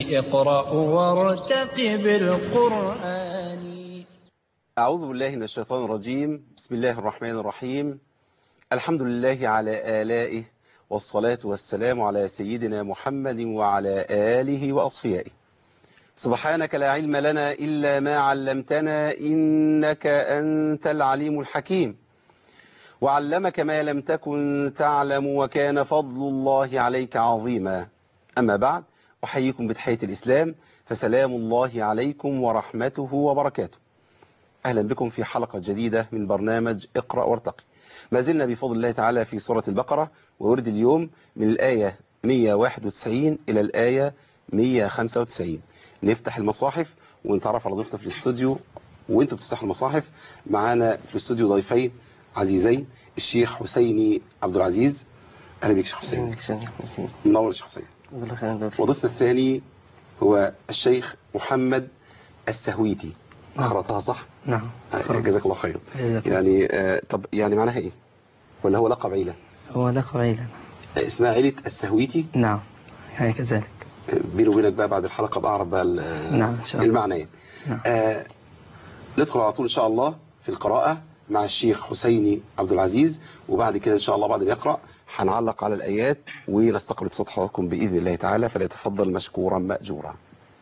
اقرأ وارتقب القرآن أعوذ بالله من الشيطان الرجيم بسم الله الرحمن الرحيم الحمد لله على آلائه والصلاة والسلام على سيدنا محمد وعلى آله وأصفيائه سبحانك لا علم لنا إلا ما علمتنا إنك أنت العليم الحكيم وعلمك ما لم تكن تعلم وكان فضل الله عليك عظيما أما بعد أحييكم بتحية الإسلام فسلام الله عليكم ورحمته وبركاته أهلا بكم في حلقة جديدة من برنامج اقرأ وارتقي ما زلنا بفضل الله تعالى في سورة البقرة وورد اليوم من الآية 191 إلى الآية 195 نفتح المصاحف ونتعرف على ضيفتنا في الاستوديو وانتوا بتفتحوا المصاحف معانا في الاستوديو ضيفين عزيزين الشيخ حسيني عبد العزيز اهلا بك شيخ حسين منور يا شيخ حسين وضيفنا الثاني هو الشيخ محمد السهويتي قرأتها صح؟ نعم آه، جزاك الله خير جزاك الله. يعني آه، طب يعني معناها ايه؟ ولا هو لقب عيلة؟ هو لقب عيلة آه، اسمها عيلة السهويتي نعم يعني كذلك آه، بيني وبينك بقى بعد الحلقة بعرف بقى ال- نعم إن شاء الله المعنى يعني. نعم. آه ندخل على طول إن شاء الله في القراءة مع الشيخ حسيني عبد العزيز وبعد كده إن شاء الله بعد ما يقرأ هنعلق على الآيات ونستقبل اتصال حضراتكم بإذن الله تعالى فليتفضل مشكورا مأجورا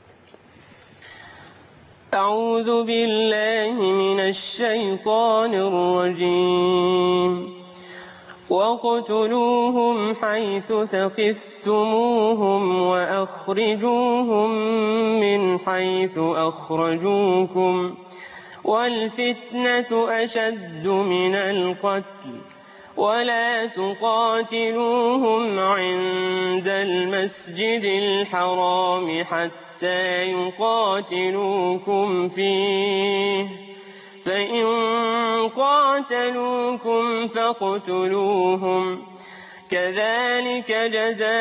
أعوذ بالله من الشيطان الرجيم واقتلوهم حيث ثقفتموهم وأخرجوهم من حيث أخرجوكم والفتنة أشد من القتل ولا تقاتلوهم عند المسجد الحرام حتى يقاتلوكم فيه فإن قاتلوكم فاقتلوهم كذلك جزاء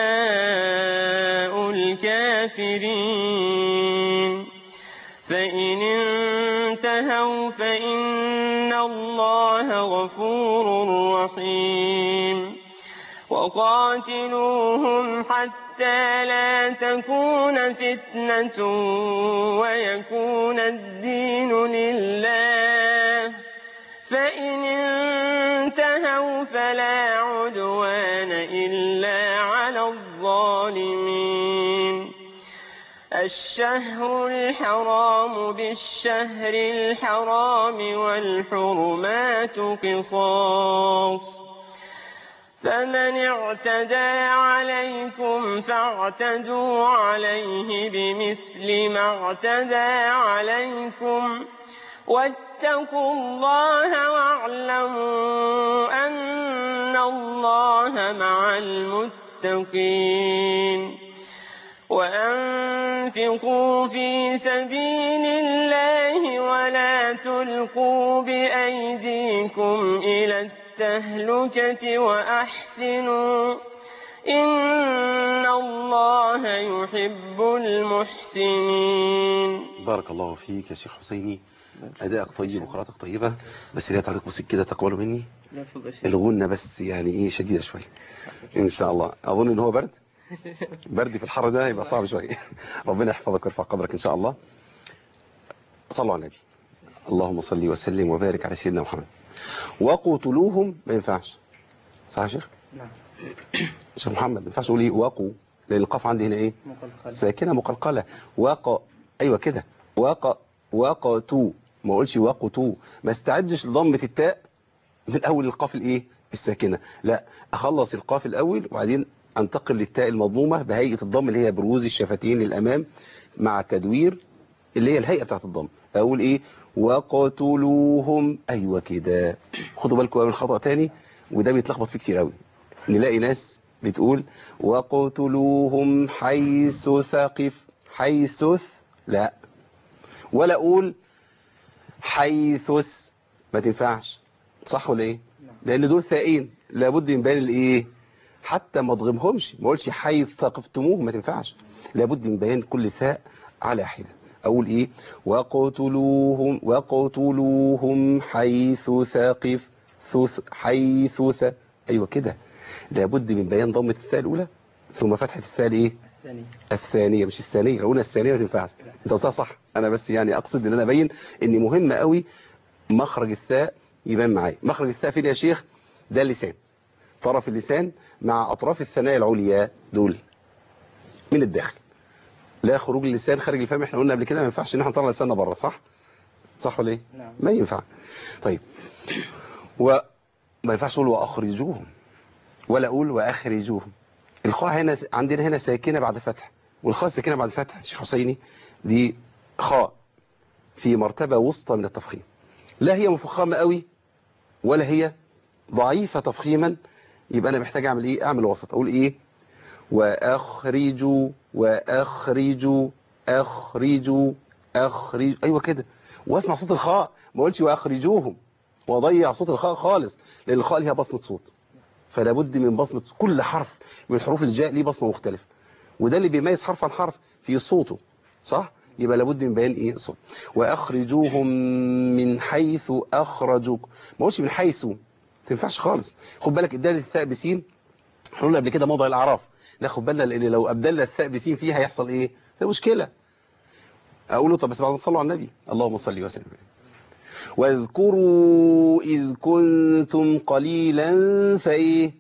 الكافرين فإن انتهوا فإن الله غفور رحيم وقاتلوهم حتى لا تكون فتنة ويكون الدين لله فإن انتهوا فلا عدوان إلا على الظالمين الشهر الحرام بالشهر الحرام والحرمات قصاص فمن اعتدى عليكم فاعتدوا عليه بمثل ما اعتدى عليكم واتقوا الله واعلموا أن الله مع المتقين وأنفقوا في سبيل الله ولا تلقوا بأيديكم إلى التهلكة وأحسنوا إن الله يحب المحسنين بارك الله فيك يا شيخ حسيني أدائك طيب وقراءتك طيبة بس ليها تعليق بسيط كده تقبلوا مني الغنة بس يعني ايه شديدة شوية ان شاء الله اظن ان هو برد برد في الحر ده يبقى صعب شوية ربنا يحفظك ويرفع قدرك ان شاء الله صلوا على النبي اللهم صل وسلم وبارك على سيدنا محمد وقتلوهم ما ينفعش صح يا شيخ نعم شيخ محمد ما ينفعش تقول ايه وقوا لان القاف عندي هنا ايه ساكنة مقلقلة وق ايوه كده وق وقتو ما اقولش وقتو ما استعدش لضمة التاء من اول القاف الايه الساكنة لا اخلص القاف الاول وبعدين انتقل للتاء المضمومة بهيئة الضم اللي هي بروز الشفتين للامام مع التدوير اللي هي الهيئة بتاعت الضم اقول ايه وقتلوهم ايوه كده خدوا بالكم من خطأ تاني وده بيتلخبط فيه كتير قوي نلاقي ناس بتقول وقتلوهم حيث ثقف حيث لا ولا اقول حيثس ما تنفعش صح ولا ايه لان دول ثائين لابد من بيان الايه حتى ما اضغمهمش ما اقولش حيث ثقفتموه ما تنفعش لابد من بيان كل ثاء على حده اقول ايه وقتلوهم وقتلوهم حيث ثقف ثث حيث ث ايوه كده لابد من بيان ضمه الثاء الاولى ثم فتحه الثاء ايه الثانية الثانية مش الثانية لو قلنا الثانية ما تنفعش انت قلتها صح انا بس يعني اقصد ان انا ابين ان مهم قوي مخرج الثاء يبان معايا مخرج الثاء فين يا شيخ ده اللسان طرف اللسان مع اطراف الثنايا العليا دول من الداخل لا خروج اللسان خارج الفم احنا قلنا قبل كده ما ينفعش ان احنا نطلع لساننا بره صح صح ولا ايه نعم. ما ينفع طيب وما ينفعش اقول واخرجوهم ولا اقول واخرجوهم الخاء هنا عندنا هنا ساكنه بعد فتح والخاء ساكنه بعد فتح شيخ حسيني دي خاء في مرتبه وسطى من التفخيم لا هي مفخمه قوي ولا هي ضعيفه تفخيما يبقى انا محتاج اعمل ايه اعمل وسط اقول ايه واخرجوا واخرجوا اخرجوا اخرج ايوه كده واسمع صوت الخاء ما اقولش واخرجوهم واضيع صوت الخاء خالص لان الخاء ليها بصمه صوت فلا بد من بصمه كل حرف من حروف الجاء ليه بصمه مختلفه وده اللي بيميز حرف عن حرف في صوته صح يبقى لابد من بيان ايه صوت واخرجوهم من حيث اخرجوك ما اقولش من حيث ما تنفعش خالص خد بالك ابدال الثاء بسين احنا قلنا قبل كده موضع الاعراف ناخد بالنا لان لو ابدلنا الثاء بسين فيها هيحصل ايه ده مشكله اقول له طب بس بعد ما تصلوا على النبي اللهم صل وسلم واذكروا اذ كنتم قليلا فايه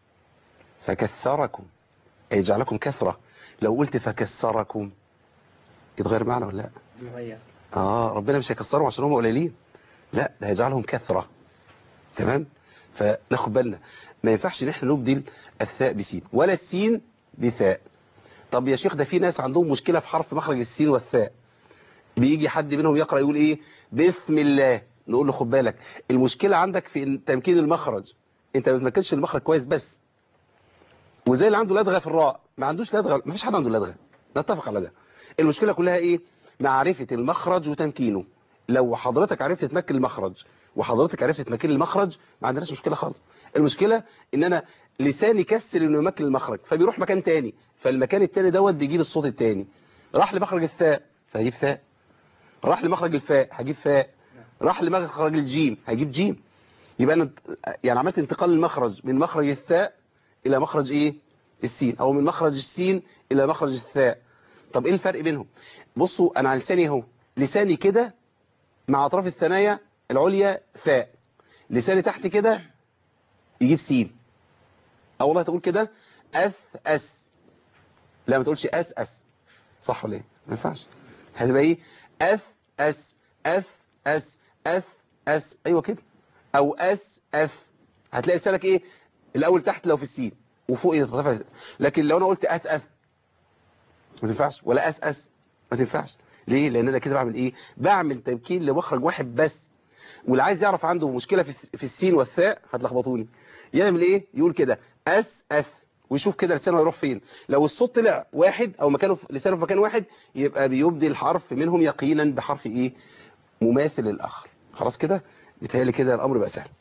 فكثركم أي جعلكم كثرة لو قلت فكسركم يتغير معنى ولا لا مغير اه ربنا مش هيكسرهم عشان هم قليلين لا ده هيجعلهم كثرة تمام فناخد بالنا ما ينفعش ان احنا نبدل الثاء بسين ولا السين بثاء طب يا شيخ ده في ناس عندهم مشكلة في حرف مخرج السين والثاء بيجي حد منهم يقرأ يقول ايه بسم الله نقول له خد بالك المشكلة عندك في إن تمكين المخرج انت ما بتمكنش المخرج كويس بس وزي اللي عنده لدغه في الراء ما عندوش لدغه ما فيش حد عنده لدغه نتفق على ده المشكله كلها ايه معرفه المخرج وتمكينه لو حضرتك عرفت تمكن المخرج وحضرتك عرفت تمكن المخرج ما عندناش مشكله خالص المشكله ان انا لساني كسل انه يمكن المخرج فبيروح مكان تاني فالمكان التاني دوت بيجيب الصوت التاني راح لمخرج الثاء فهجيب ثاء راح لمخرج الفاء هجيب فاء راح لمخرج الجيم هجيب جيم يبقى انا يعني عملت انتقال المخرج من مخرج الثاء الى مخرج ايه السين او من مخرج السين الى مخرج الثاء طب ايه الفرق بينهم بصوا انا على لساني اهو لساني كده مع اطراف الثنايا العليا ثاء لساني تحت كده يجيب سين او والله تقول كده اث اس لا ما تقولش اس اس صح ولا ايه ما ينفعش هتبقى ايه اث اس اث اس اث اس ايوه كده او اس اث هتلاقي لسانك ايه الاول تحت لو في السين وفوق يترفع لكن لو انا قلت اث اث ما تنفعش ولا اس اس ما تنفعش ليه لان انا كده بعمل ايه بعمل تمكين لمخرج واحد بس واللي عايز يعرف عنده مشكله في في السين والثاء هتلخبطوني يعمل ايه يقول كده اس اث ويشوف كده لسانه هيروح فين لو الصوت طلع واحد او مكانه في لسانه في مكان واحد يبقى بيبدي الحرف منهم يقينا بحرف ايه مماثل للاخر خلاص كده بيتهيألي كده الامر بقى سهل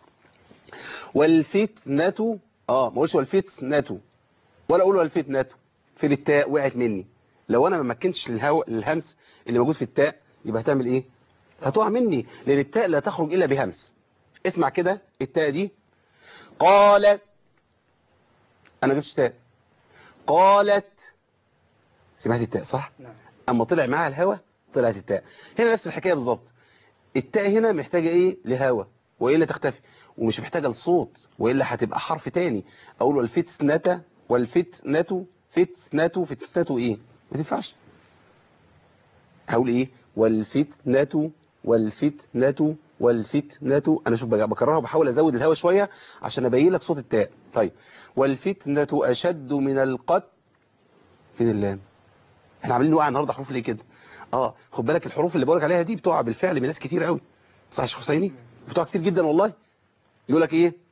والفتنه اه ما اقولش والفتنه ولا اقول والفتنه في التاء وقعت مني لو انا ما مكنتش الهو... الهمس اللي موجود في التاء يبقى هتعمل ايه هتقع مني لان التاء لا تخرج الا بهمس اسمع كده التاء دي قالت انا ما جبتش تاء قالت سمعت التاء صح نعم اما طلع معاها الهواء طلعت التاء هنا نفس الحكايه بالظبط التاء هنا محتاجه ايه لهواء والا تختفي ومش محتاجه لصوت والا هتبقى حرف تاني اقول والفتنه والفتنه فتنه فتنه ايه ما تنفعش هقول ايه والفتنه والفتنه والفتنه انا شوف بقى بكررها وبحاول ازود الهواء شويه عشان ابين لك صوت التاء طيب والفتنه اشد من القتل فين اللام احنا عاملين نوقع النهارده حروف ليه كده اه خد بالك الحروف اللي بقولك عليها دي بتقع بالفعل من ناس كتير قوي صح يا شيخ حسيني بتقع كتير جدا والله يقول لك ايه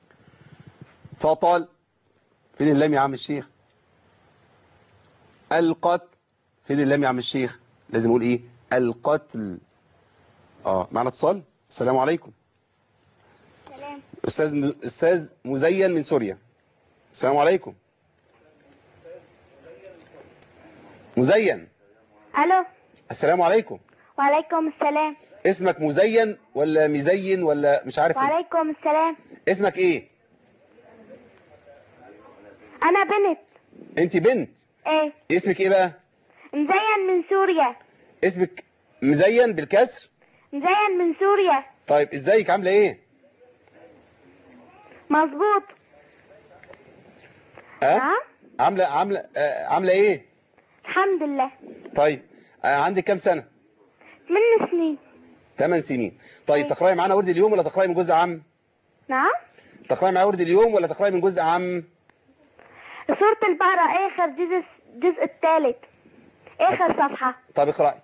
فطال فين اللام يا عم الشيخ القتل فين اللام يا عم الشيخ لازم اقول ايه القتل اه معنا اتصال السلام عليكم سلام استاذ استاذ مزين من سوريا السلام عليكم مزين الو السلام عليكم وعليكم السلام اسمك مزين ولا مزين ولا مش عارف إيه؟ وعليكم السلام اسمك ايه انا بنت انت بنت ايه اسمك ايه بقى مزين من سوريا اسمك مزين بالكسر مزين من سوريا طيب ازيك عامله ايه مظبوط ها نعم عامله عامله آه عامله ايه الحمد لله طيب آه عندك كام سنه من سنين 8 سنين طيب تقراي معانا ورد اليوم ولا تقراي من جزء عام نعم تقراي معايا ورد اليوم ولا تقراي من جزء عام سورة البقرة آخر جزء الجزء الثالث آخر صفحة طب اقراي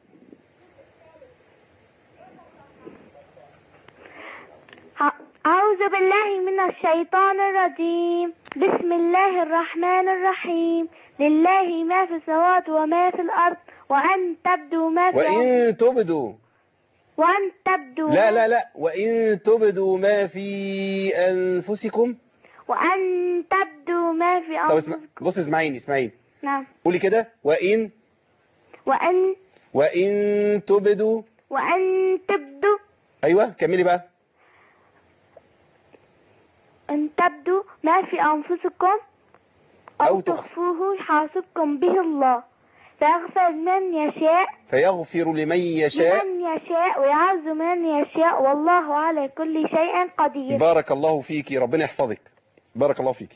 ع- أعوذ بالله من الشيطان الرجيم بسم الله الرحمن الرحيم لله ما في السماوات وما في الأرض وأن تبدوا ما في وان تبدوا وأن تبدوا لا لا لا وان تبدوا ما في انفسكم وأن تبدوا ما في طب اسمع أنفسكم بص اسمعيني اسمعيني نعم قولي كده وان وأن وان تبدوا وأن تبدوا ايوه كملي بقى أن تبدوا ما في أنفسكم أو أو تخ- تخفوه يحاسبكم به الله فيغفر من يشاء فيغفر لمن يشاء لمن يشاء ويعز من يشاء والله على كل شيء قدير بارك الله فيك ربنا يحفظك بارك الله فيك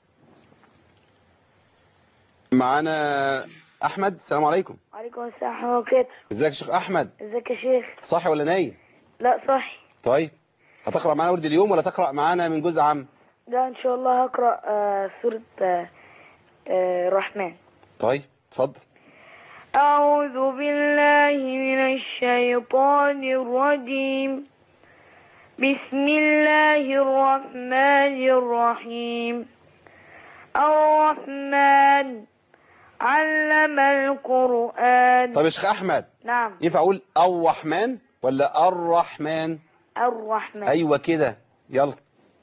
معانا احمد السلام عليكم وعليكم السلام ورحمة الله وبركاته ازيك يا شيخ احمد ازيك يا شيخ صاحي ولا نايم لا صحي طيب هتقرا معانا ورد اليوم ولا تقرا معانا من جزء عام لا ان شاء الله هقرأ آه، سورة آه، آه، الرحمن طيب اتفضل أعوذ بالله من الشيطان الرجيم بسم الله الرحمن الرحيم الرحمن علم القرآن طيب يا شيخ احمد نعم ينفع اقول الرحمن ولا الرحمن الرحمن ايوه كده يلا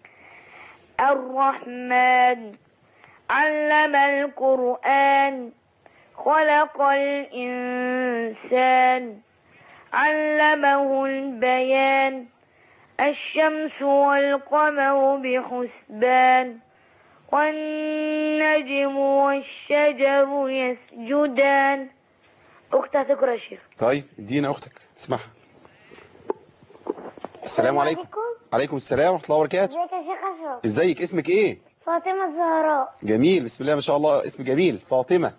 الرحمن علم القرآن خلق الإنسان علمه البيان الشمس والقمر بحسبان والنجم والشجر يسجدان أختها تقرأ يا شيخ طيب ادينا اختك اسمعها السلام عليكم عليكم السلام ورحمه الله وبركاته ازيك يا شيخ أشرف ازيك اسمك ايه فاطمة الزهراء جميل بسم الله ما شاء الله اسم جميل فاطمه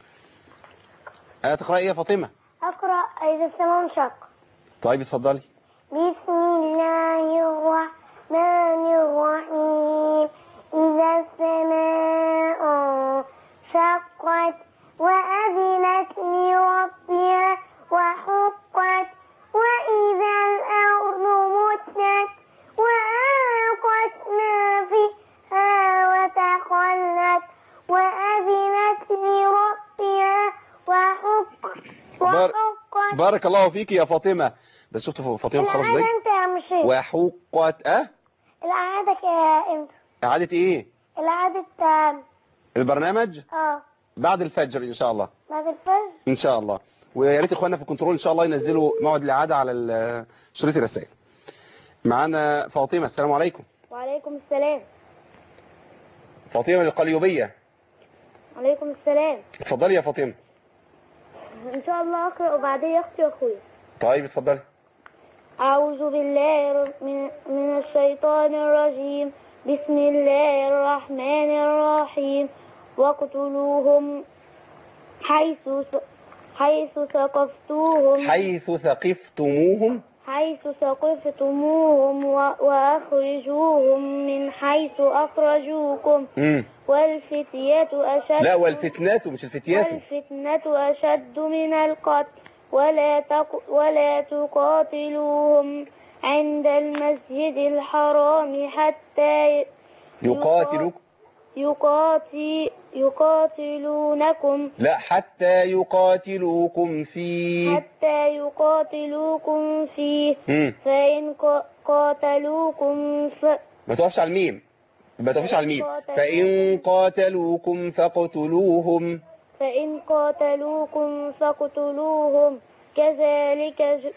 هتقراي ايه يا فاطمه أقرأ إذا السماء انشق طيب اتفضلي بسم الله الرحمن الرحيم إذا السماء انشقت وأذنت لربها وحقت وإذا الأرض مدت وألقت ما فيها وتخلت وأذنت لربها وحقت بار- وحقت بارك الله فيك يا فاطمه بس شفتوا فاطمه خلاص ازاي العادة انت يا عم شيخ وحقت اه العادة يا امتى اعاده ايه العادة آم، البرنامج اه بعد الفجر ان شاء الله بعد الفجر ان شاء الله ويا ريت اخواننا في الكنترول ان شاء الله ينزلوا موعد الاعاده على ال- شريط الرسائل معانا فاطمه السلام عليكم وعليكم السلام فاطمه من القليوبيه وعليكم السلام اتفضلي يا فاطمه ان شاء الله اقرأ وبعدين اختي واخويا طيب اتفضلي أعوذ بالله من, من الشيطان الرجيم بسم الله الرحمن الرحيم واقتلوهم حيث س- حيث ثقفتوهم حيث ثقفتموهم حيث ثقفتموهم و- وأخرجوهم من حيث أخرجوكم امم والفتية أشد لا والفتنات مش الفتيات والفتنة أشد من القتل ولا تق... ولا تقاتلوهم عند المسجد الحرام حتى يقاتلوك يقاتل يقاتلونكم لا حتى يقاتلوكم فيه حتى يقاتلوكم فيه امم فإن ق- قاتلوكم ف... ما تقفش على الميم ما تقفش على الميم فإن قاتلوكم فاقتلوهم فإن قاتلوكم فاقتلوهم كذلك ج...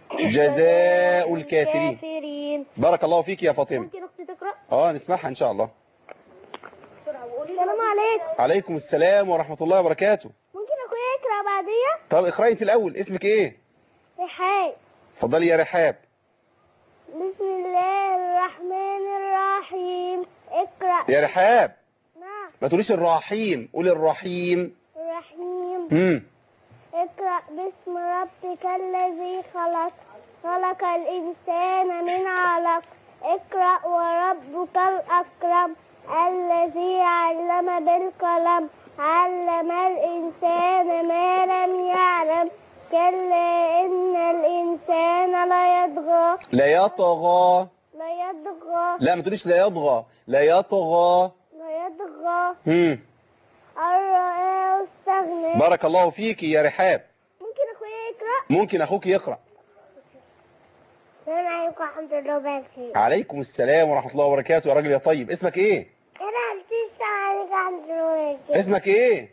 جزاء الكافرين الكافرين بارك الله فيك يا فاطمة ممكن أختي تقرأ؟ اه نسمعها ان شاء الله بسرعة وقول السلام عليكم عليكم السلام ورحمة الله وبركاته ممكن اخويا يقرا بعديا طب اقرأي انت الأول اسمك ايه رحاب اتفضلي يا رحاب بسم الله الرحمن الرحيم اقرا يا رحاب نعم ما تقوليش الرحيم قولي الرحيم الرحيم امم اقرا باسم ربك الذي خلق خلق الانسان من علق اقرا وربك الاكرم الذي علم بالقلم علم الانسان ما لم يعلم كلا ان الانسان ليطغى لا يطغى ليطغى لا ما تقوليش لا يطغى لا يطغى ليطغى امم أن رآه استغنى بارك الله فيكي يا رحاب ممكن اخويا يقرا ممكن اخوك يقرأ السلام عليكم ورحمه الله وبركاته عليكم السلام ورحمة الله وبركاته يا راجل يا طيب اسمك ايه انا السلام عليكم ورحمه الله وبركاته اسمك ايه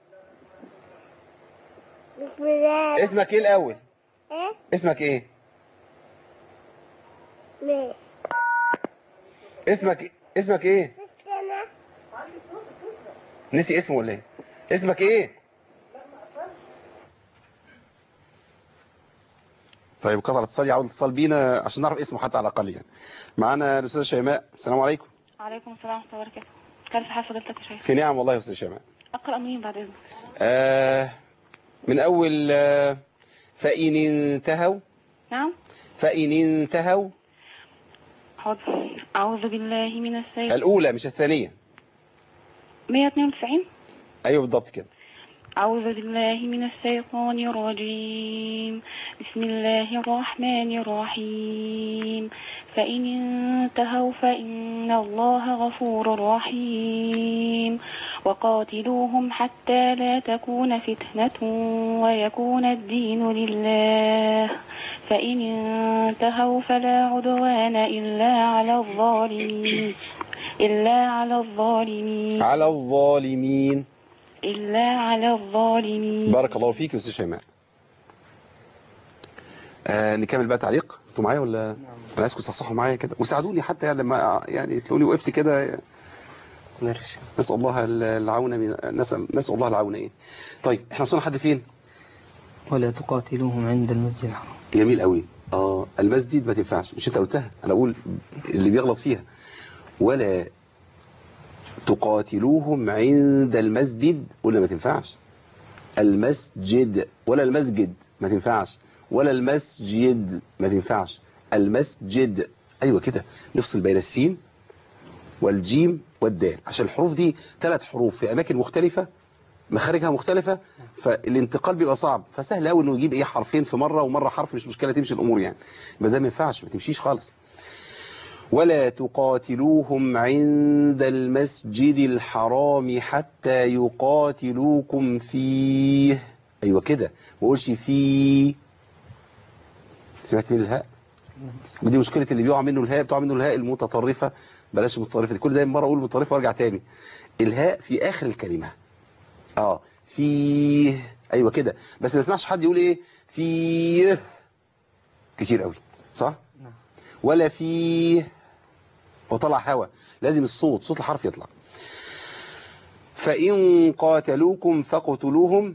بسم الله اسمك ايه الاول ايه اسمك ايه ماشي اسمك اسمك ايه بس انا نسي اسمه ولا ايه اسمك ايه طيب قطع الاتصال يعود الاتصال بينا عشان نعرف اسمه حتى على الاقل يعني معانا الاستاذه شيماء السلام عليكم وعليكم السلام ورحمة الله وبركاته كيف حال فضيلتك يا شيخ؟ في نعم والله يا استاذه شيماء أقرأ منين بعد إذنك؟ آه من اول آه فإن انتهوا نعم؟ فإن انتهوا حاضر أعوذ بالله من الشيطان الاولى مش الثانيه 192 ايوه بالضبط كده أعوذ بالله من الشيطان الرجيم بسم الله الرحمن الرحيم فإن انتهوا فإن الله غفور رحيم وقاتلوهم حتى لا تكون فتنة ويكون الدين لله فإن انتهوا فلا عدوان إلا على الظالمين إلا على الظالمين على الظالمين إلا على الظالمين بارك الله فيك يا استاذ شيماء آه نكمل بقى تعليق انتوا معايا ولا انا عايزكم تصحصحوا معايا كده وساعدوني حتى يعني لما يعني تلاقوني وقفت كده نرجع نسال الله العون من نسال نسال الله العون ايه طيب احنا وصلنا لحد فين ولا تقاتلوهم عند المسجد الحرام جميل قوي اه المسجد ما تنفعش مش انت قلتها انا اقول اللي بيغلط فيها ولا تقاتلوهم عند المسجد ولا ما تنفعش المسجد ولا المسجد ما تنفعش ولا المسجد ما تنفعش المسجد ايوه كده نفصل بين السين والجيم والدال عشان الحروف دي ثلاث حروف في اماكن مختلفه مخارجها مختلفة فالانتقال بيبقى صعب فسهل قوي انه يجيب ايه حرفين في مرة ومرة حرف مش مشكلة تمشي الامور يعني يبقى ده ما ينفعش ما تمشيش خالص ولا تقاتلوهم عند المسجد الحرام حتى يقاتلوكم فيه ايوه كده ما اقولش فيه سمعت من الهاء ودي مشكلة اللي بيقع منه الهاء بتقع منه الهاء المتطرفة بلاش المتطرفة دي كل ده مرة اقول متطرفة وارجع تاني الهاء في اخر الكلمة اه فيه ايوه كده بس ما اسمعش حد يقول ايه فيه كتير قوي صح نعم. ولا فيه وطلع هوا لازم الصوت صوت الحرف يطلع فإن قاتلوكم فاقتلوهم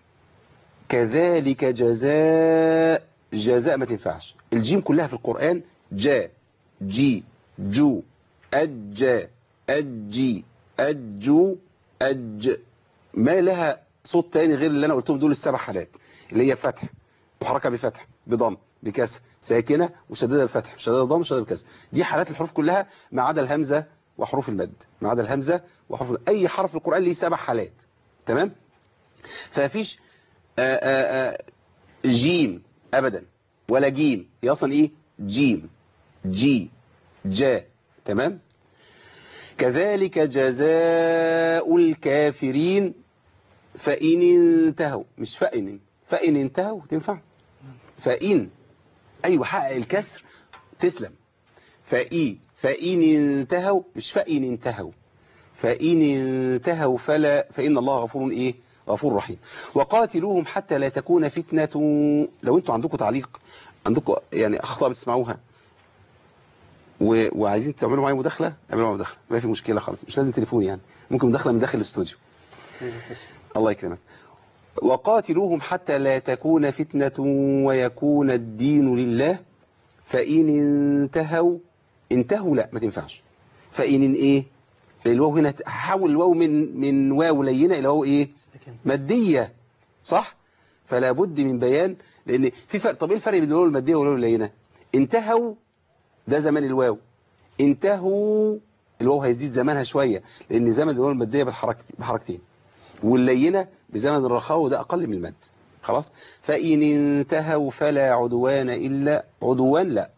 كذلك جزاء جزاء ما تنفعش الجيم كلها في القرآن جا جي جو أجا أجي أجو أج ما لها صوت تاني غير اللي أنا قلتهم دول السبع حالات اللي هي فتح وحركة بفتح بضم بكسر ساكنة وشديدة الفتح شديدة الضم وشديدة الكسر دي حالات الحروف كلها ما عدا الهمزة وحروف المد ما عدا الهمزة وحروف أي حرف في القرآن ليه سبع حالات تمام فمفيش آآ آآ جيم أبدا ولا جيم هي أصلا إيه جيم جي جا تمام كذلك جزاء الكافرين فإن انتهوا مش فإن فإن انتهوا تنفع فإن أيوة حقق الكسر تسلم فإي فإن انتهوا مش فإن انتهوا فإن انتهوا فلا فإن الله غفور إيه غفور رحيم وقاتلوهم حتى لا تكون فتنة لو انتوا عندكم تعليق عندكم يعني أخطاء بتسمعوها و... وعايزين تعملوا معايا مداخله اعملوا معايا مداخله ما في مشكله خالص مش لازم تليفون يعني ممكن مداخله من داخل الاستوديو الله يكرمك وقاتلوهم حتى لا تكون فتنة ويكون الدين لله فإن انتهوا انتهوا لا ما تنفعش فإن ايه الواو هنا حول الواو من من واو لينة إلى واو ايه ساكن مادية صح فلا بد من بيان لأن في فرق طب ايه الفرق بين الواو المادية والواو اللينة انتهوا ده زمان الواو انتهوا الواو هيزيد زمانها شوية لأن زمن الواو المادية بالحركت- بحركتين واللينة بزمن الرخاء وده أقل من المد خلاص فإن انتهوا فلا عدوان إلا عدوان لا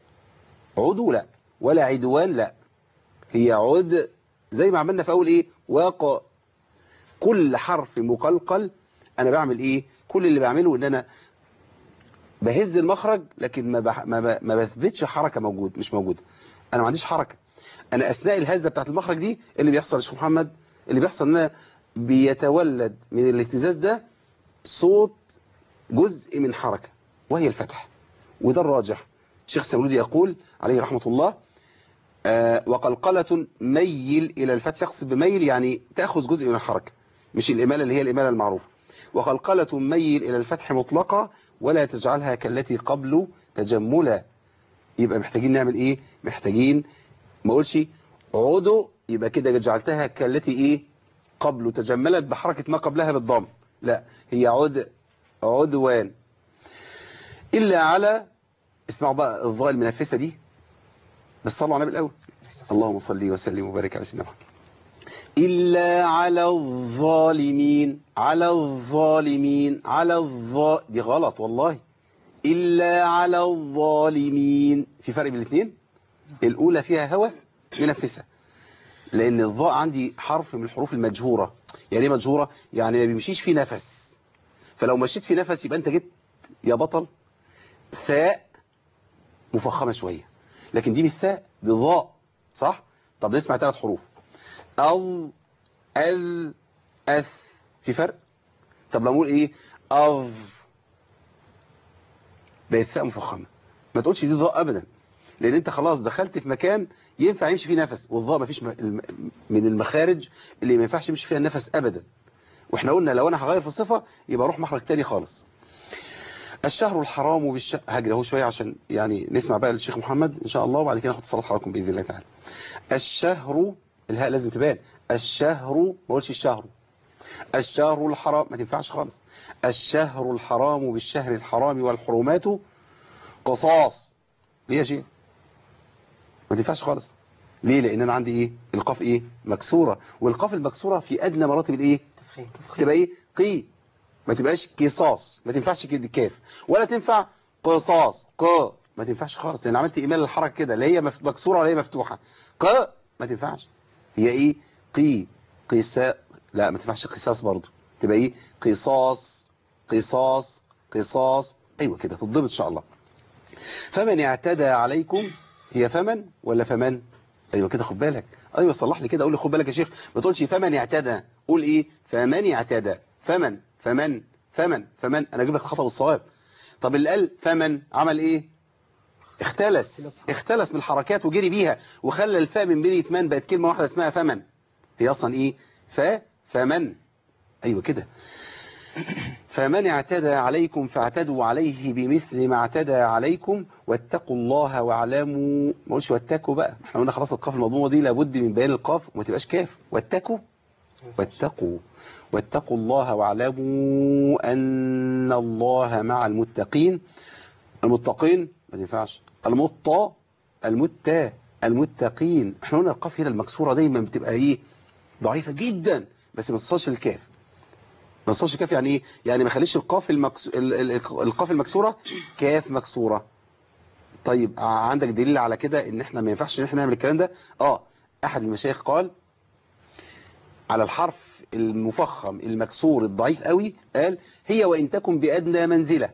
عدو لا ولا عدوان لا هي عد زي ما عملنا في أول إيه واقع كل حرف مقلقل أنا بعمل إيه كل اللي بعمله إن أنا بهز المخرج لكن ما بح... ما, ب... ما بثبتش حركة موجود مش موجودة أنا ما عنديش حركة أنا أثناء الهزة بتاعت المخرج دي اللي بيحصل يا شيخ محمد اللي بيحصل إن أنا بيتولد من الاهتزاز ده صوت جزء من حركة وهي الفتح وده الراجح الشيخ السمرودي يقول عليه رحمة الله آه وقلقلة ميل إلى الفتح يقصد بميل يعني تأخذ جزء من الحركة مش الإمالة اللي هي الإمالة المعروفة وقلقلة ميل إلى الفتح مطلقة ولا تجعلها كالتي قبل تجملا يبقى محتاجين نعمل إيه محتاجين ما أقولش عودوا يبقى كده جعلتها كالتي إيه قبل تجملت بحركة ما قبلها بالضم لا هي عد عدوان إلا على اسمعوا بقى الضاء المنفسة دي بس صلوا على النبي الأول اللهم صل وسلم وبارك على سيدنا محمد إلا على الظالمين على الظالمين على الظ دي غلط والله إلا على الظالمين في فرق بين الاثنين الأولى فيها هوا منفسة لأن الظاء عندي حرف من الحروف المجهورة يعني ايه مجهورة يعني ما بيمشيش فيه نفس فلو مشيت في نفس يبقى أنت جبت يا بطل ثاء مفخمة شوية لكن دي مش ثاء دي ضاء صح طب نسمع ثلاث حروف أو أذ أث في فرق طب لو نقول إيه أظ بقت ثاء مفخمة ما تقولش دي ضاء أبدا لأن أنت خلاص دخلت في مكان ينفع يمشي فيه نفس والضاء ما فيش م- الم- من المخارج اللي ما ينفعش يمشي فيها النفس أبدا واحنا قلنا لو أنا هغير في صفة يبقى أروح مخرج تاني خالص الشهر الحرام بالشهر هجري اهو شويه عشان يعني نسمع بقى الشيخ محمد ان شاء الله وبعد كده ناخد صلاه حضراتكم باذن الله تعالى الشهر الهاء لازم تبان الشهر ما اقولش الشهر الشهر الحرام ما تنفعش خالص الشهر الحرام بالشهر الحرام والحرمات قصاص ليه يا شيخ ما تنفعش خالص ليه لان انا عندي ايه القاف ايه مكسوره والقاف المكسوره في ادنى مراتب الايه تفخيم تبقى ايه قي ما تبقاش قصاص ما تنفعش كده كاف ولا تنفع قصاص ق ما تنفعش خالص لان عملت ايمال الحركه كده لا هي مف- مكسوره ولا هي مفتوحه ق ما تنفعش هي ايه قي قسا لا ما تنفعش قصاص برضه تبقى ايه قصاص قصاص قصاص ايوه كده تتضبط ان شاء الله فمن اعتدى عليكم هي فمن ولا فمن ايوه كده خد بالك ايوه صلح لي كده قول لي خد بالك يا شيخ ما تقولش فمن اعتدى قول ايه فمن اعتدى فمن فمن فمن فمن انا اجيب لك الخطا والصواب طب اللي قال فمن عمل ايه اختلس اختلس من الحركات وجري بيها وخلى الفاء من بين يتمان بقت كلمه واحده اسمها فمن هي اصلا ايه ف فمن ايوه كده فمن اعتدى عليكم فاعتدوا عليه بمثل ما اعتدى عليكم واتقوا الله واعلموا ما قلتش واتقوا بقى احنا قلنا خلاص القاف المضمومه دي لابد من بيان القاف وما تبقاش كاف واتقوا واتقوا واتقوا الله واعلموا ان الله مع المتقين المتقين ما تنفعش المطا المتا المتقين احنا قلنا القاف هنا المكسوره دايما بتبقى ايه ضعيفه جدا بس ما تصلش الكاف ما تصلش الكاف يعني ايه يعني ما خليش القاف المكس... ال- ال- القاف المكسوره كاف مكسوره طيب ع- عندك دليل على كده ان احنا ما ينفعش ان احنا نعمل الكلام ده اه احد المشايخ قال على الحرف المفخم المكسور الضعيف قوي قال هي وان تكن بادنى منزله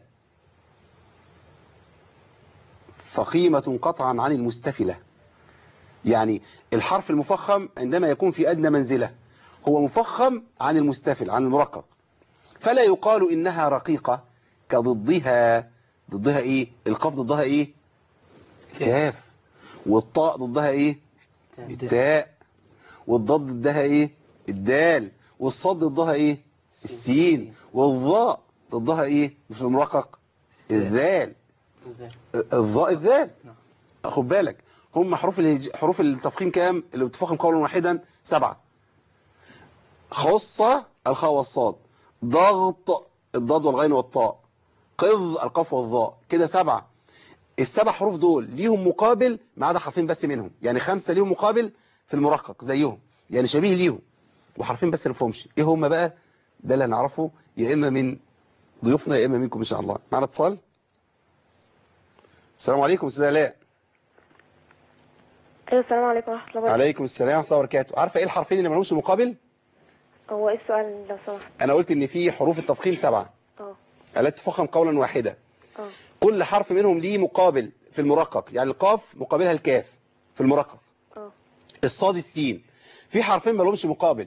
فقيمة قطعا عن المستفلة يعني الحرف المفخم عندما يكون في أدنى منزلة هو مفخم عن المستفل عن المرقق فلا يقال إنها رقيقة كضدها ضدها إيه القاف ضدها إيه كاف والطاء ضدها ايه التاء والضاد ضدها ايه الدال والصاد ضدها ايه السين والظاء ضدها ايه في المرقق الذال الظاء الذال خد بالك هم حروف الهج... حروف التفخيم كام اللي بتفخم قولا واحدا سبعة خصة الخاء والصاد ضغط الضاد والغين والطاء قض القاف والظاء كده سبعة السبع حروف دول ليهم مقابل ما عدا حرفين بس منهم يعني خمسة ليهم مقابل في المرقق زيهم يعني شبيه ليهم وحرفين بس اللي فهمش ايه هم بقى ده اللي هنعرفه يا اما من ضيوفنا يا اما منكم ان شاء الله معنا اتصال السلام عليكم استاذ الاء ايوه السلام عليكم ورحمه الله وبركاته عليكم السلام ورحمه الله وبركاته عارفه ايه الحرفين اللي مالهمش مقابل هو ايه السؤال لو سمحت انا قلت ان في حروف التفخيم سبعه اه التي تفخم قولا واحدا اه كل حرف منهم ليه مقابل في المرقق يعني القاف مقابلها الكاف في المرقق اه الصاد السين في حرفين ما لهمش مقابل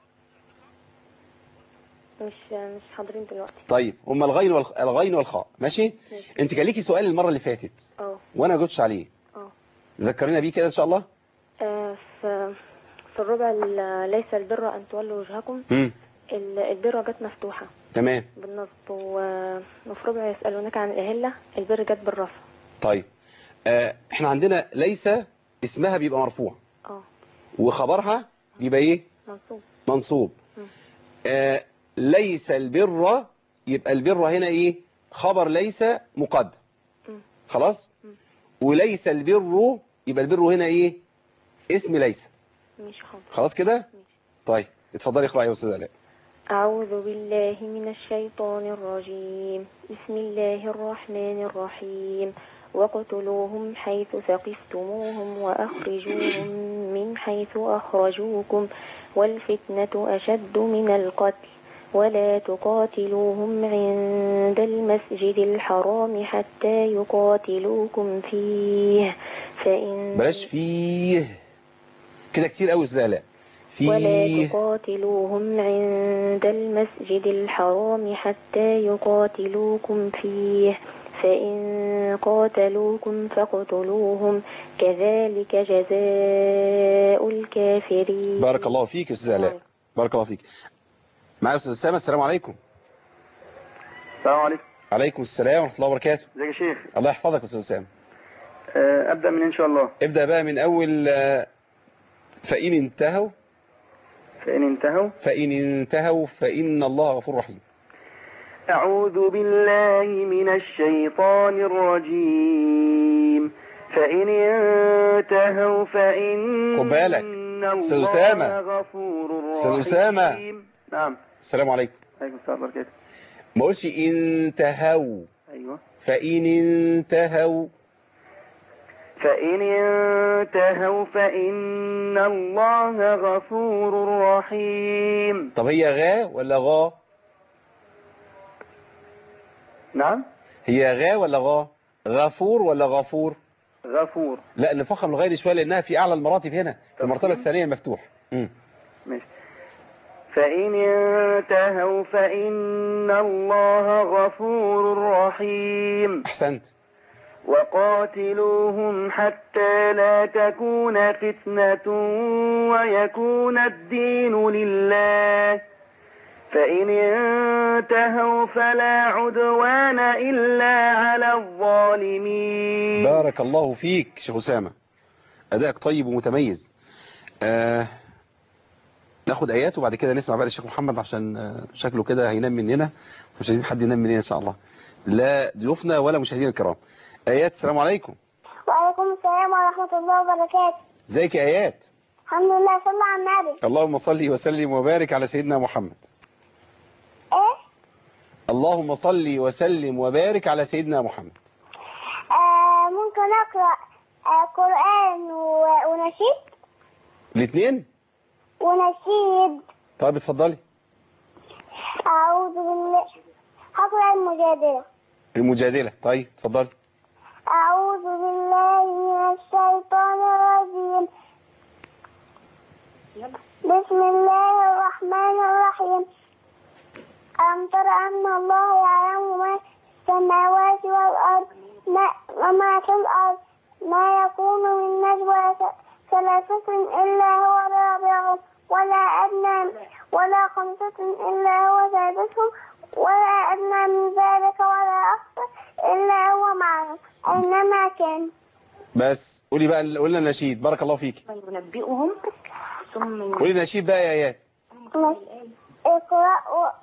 مش مش حاضرين دلوقتي طيب هما الغين والخ... الغين والخاء ماشي ماشي. انت كان ليكي سؤال المره اللي فاتت اه وانا ما جاوبتش عليه اه ذكرينا بيه كده ان شاء الله آه، في في الربع ال- ليس البر ان تولوا وجهكم امم ال- البر جت مفتوحه تمام بالنصب و- وفي ربع يسالونك عن الاهله البر جت بالرفع طيب آه احنا عندنا ليس اسمها بيبقى مرفوع اه وخبرها بيبقى ايه منصوب منصوب مم. آه ليس البر يبقى البر هنا ايه خبر ليس مقدم مم. خلاص مم. وليس البر يبقى البر هنا ايه اسم ليس مش حاضر خلاص كده ماشي. طيب اتفضلي اقراي يا استاذ الاء أعوذ بالله من الشيطان الرجيم بسم الله الرحمن الرحيم واقتلوهم حيث ثقفتموهم وأخرجوهم من حيث أخرجوكم والفتنة أشد من القتل ولا تقاتلوهم عند المسجد الحرام حتى يقاتلوكم فيه فإن بلاش فيه كده كتير قوي يا استاذ الاء ولا فيه تقاتلوهم عند المسجد الحرام حتى يقاتلوكم فيه فإن قاتلوكم فاقتلوهم كذلك جزاء الكافرين بارك الله فيك يا استاذ الاء بارك الله فيك معايا استاذ اسامه السلام عليكم السلام عليكم عليكم السلام ورحمه الله وبركاته ازيك يا شيخ الله يحفظك يا استاذ اسامه آه، ابدا من ان شاء الله ابدا بقى من اول آه، فان انتهوا فان انتهوا فان انتهوا فان الله غفور رحيم اعوذ بالله من الشيطان الرجيم فان انتهوا فان خد بالك. أستاذ أسامة. غفور أستاذ أسامة. رحيم. نعم السلام عليكم عليكم السلام ورحمه الله ما اقولش انتهوا ايوه فان انتهوا فإن انتهوا فإن الله غفور رحيم طب هي غا ولا غا نعم هي غا ولا غا غفور ولا غفور غفور لا نفخم الغير شويه لانها في اعلى المراتب هنا في المرتبه الثانيه المفتوح مم. ماشي فإن انتهوا فإن الله غفور رحيم احسنت وقاتلوهم حتى لا تكون فتنة ويكون الدين لله فإن انتهوا فلا عدوان إلا على الظالمين بارك الله فيك شيخ اسامه ادائك طيب ومتميز آه ناخد ايات وبعد كده نسمع بقى الشيخ محمد عشان آه، شكله كده هينام مننا مش عايزين حد ينام مننا ان شاء الله لا ضيوفنا ولا مشاهدينا الكرام ايات السلام عليكم وعليكم السلام ورحمة الله وبركاته ازيك يا ايات الحمد لله صلى على النبي اللهم صل وسلم وبارك على سيدنا محمد ايه اللهم صل وسلم وبارك على سيدنا محمد آه ممكن اقرأ آه قرآن و- ونشيد الاثنين ونشيد طيب اتفضلي أعوذ بالله هقرأ المجادلة المجادله طيب اتفضلي أعوذ بالله من الشيطان الرجيم بسم الله الرحمن الرحيم ألم تر أن الله يعلم ما في السماوات والأرض ما وما في الأرض ما ما يكون من نجوى ث- ثلاثة إلا هو رابعهم ولا أدنى ولا خمسة إلا هو سادسهم ولا أدنى من ذلك ولا أكثر إلا هو معهم أينما كان بس قولي بقى قولي لنا نشيد بارك الله فيك ينبئهم ثم قولي نشيد بقى يا ايات اقرأ و...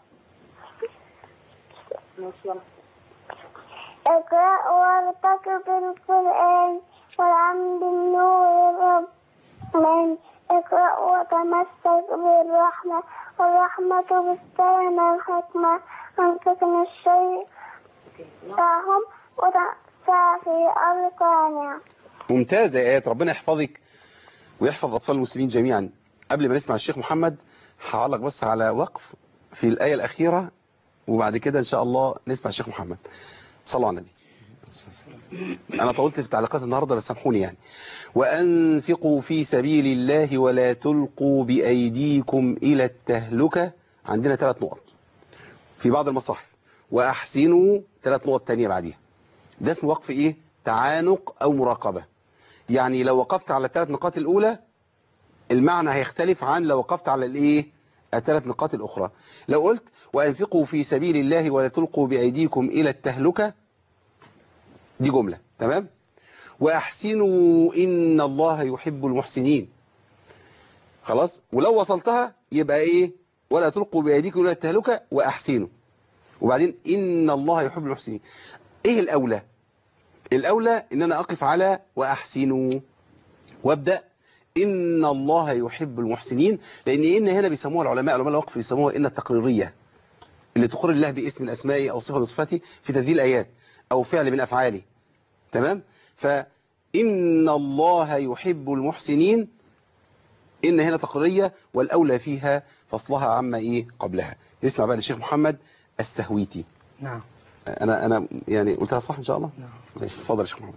اقرأ وارتقب بالقرآن والعم بالنور الرحمن اقرأ وتمسك بالرحمة والرحمة بالسلام الحكمة وانتقم الشيء فهم وتسعى في أرقانها ممتازة يا ايات ربنا يحفظك ويحفظ اطفال المسلمين جميعا قبل ما نسمع الشيخ محمد هعلق بس على وقف في الآية الأخيرة وبعد كده إن شاء الله نسمع الشيخ محمد صلوا على النبي أنا طولت في التعليقات النهاردة بس سامحوني يعني وأنفقوا في سبيل الله ولا تلقوا بأيديكم إلى التهلكة عندنا ثلاث نقط في بعض المصاحف وأحسنوا ثلاث نقط تانية بعديها ده اسمه وقف إيه تعانق أو مراقبة يعني لو وقفت على الثلاث نقاط الأولى المعنى هيختلف عن لو وقفت على الإيه الثلاث نقاط الأخرى لو قلت وأنفقوا في سبيل الله ولا تلقوا بأيديكم إلى التهلكة دي جملة تمام وأحسنوا إن الله يحب المحسنين خلاص ولو وصلتها يبقى إيه ولا تلقوا بأيديكم إلى التهلكة وأحسنوا وبعدين إن الله يحب المحسنين إيه الأولى الأولى إن أنا أقف على وأحسنوا وابدأ إن الله يحب المحسنين لأن إن هنا بيسموها العلماء علماء الوقف بيسموها إن التقريرية اللي تقر الله باسم من أسمائه أو صفة من صفاته في تنزيل الآيات أو فعل من أفعاله تمام فإن الله يحب المحسنين إن هنا تقريرية والأولى فيها فصلها عما إيه قبلها نسمع بقى للشيخ محمد السهويتي نعم أنا أنا يعني قلتها صح إن شاء الله نعم ماشي اتفضل يا شيخ محمد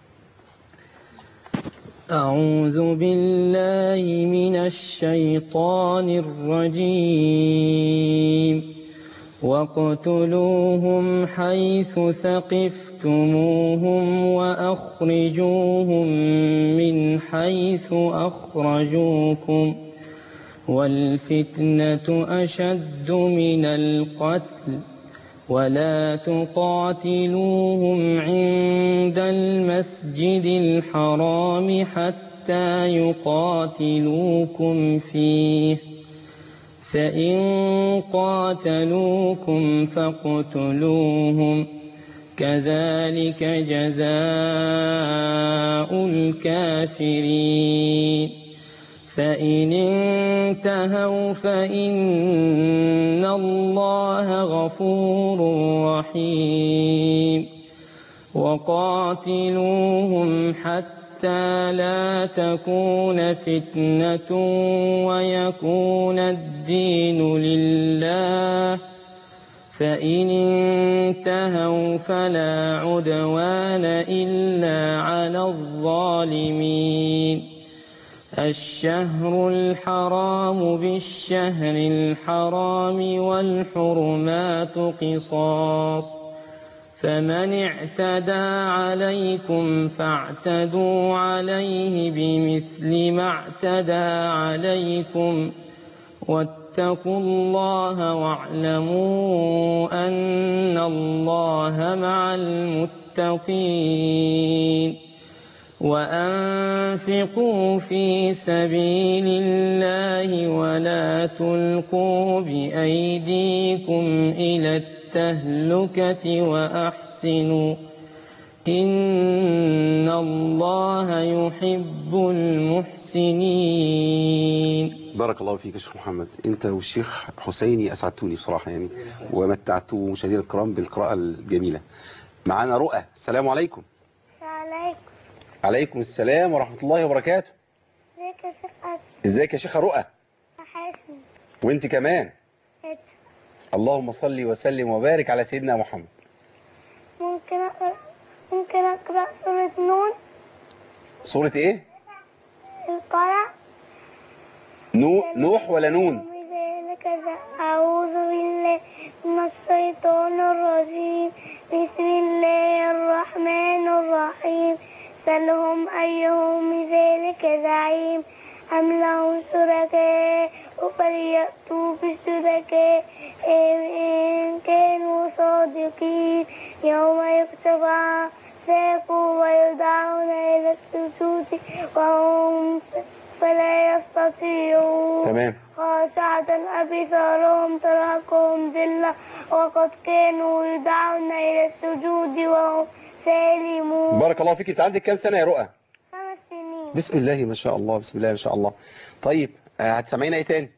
أعوذ بالله من الشيطان الرجيم واقتلوهم حيث ثقفتموهم وأخرجوهم من حيث أخرجوكم والفتنة أشد من القتل ولا تقاتلوهم عند المسجد الحرام حتى يقاتلوكم فيه فإن قاتلوكم فاقتلوهم كذلك جزاء الكافرين فإن انتهوا فإن الله غفور رحيم وقاتلوهم حتى لا تكون فتنة ويكون الدين لله فإن انتهوا فلا عدوان إلا على الظالمين الشهر الحرام بالشهر الحرام والحرمات قصاص فمن اعتدى عليكم فاعتدوا عليه بمثل ما اعتدى عليكم واتقوا الله واعلموا أن الله مع المتقين وأنفقوا في سبيل الله ولا تلقوا بأيديكم إلى التهلكة وأحسنوا إن الله يحب المحسنين بارك الله فيك يا شيخ محمد انت والشيخ حسيني اسعدتوني بصراحه يعني ومتعتوا مشاهدينا الكرام بالقراءه الجميله معانا رؤى السلام عليكم عليكم عليكم السلام ورحمه الله وبركاته ازيك يا شيخ أسد ازيك يا شيخه رؤى حسن وانت كمان إيه؟ اللهم صل وسلم وبارك على سيدنا محمد ممكن أقرأ ممكن أقرأ سورة نون سوره ايه القرع نو... نوح ولا نون ذلك أعوذ بالله من الشيطان الرجيم بسم الله الرحمن الرحيم سلهم أيهم بذلك زعيم أم لهم شركاء فليأتوا بالشركاء إن كانوا صادقين يوم يكشف عن ساق ويدعون إلى السجود وهم فلا يستطيعون تمام خاشعة أبصارهم ترهقهم ذلة وقد كانوا يدعون إلى السجود وهم سالمون بارك الله فيك انت عندك كام سنة يا رؤى خمس سنين بسم الله ما شاء الله بسم الله ما شاء الله طيب آه، هتسمعينا ايه تاني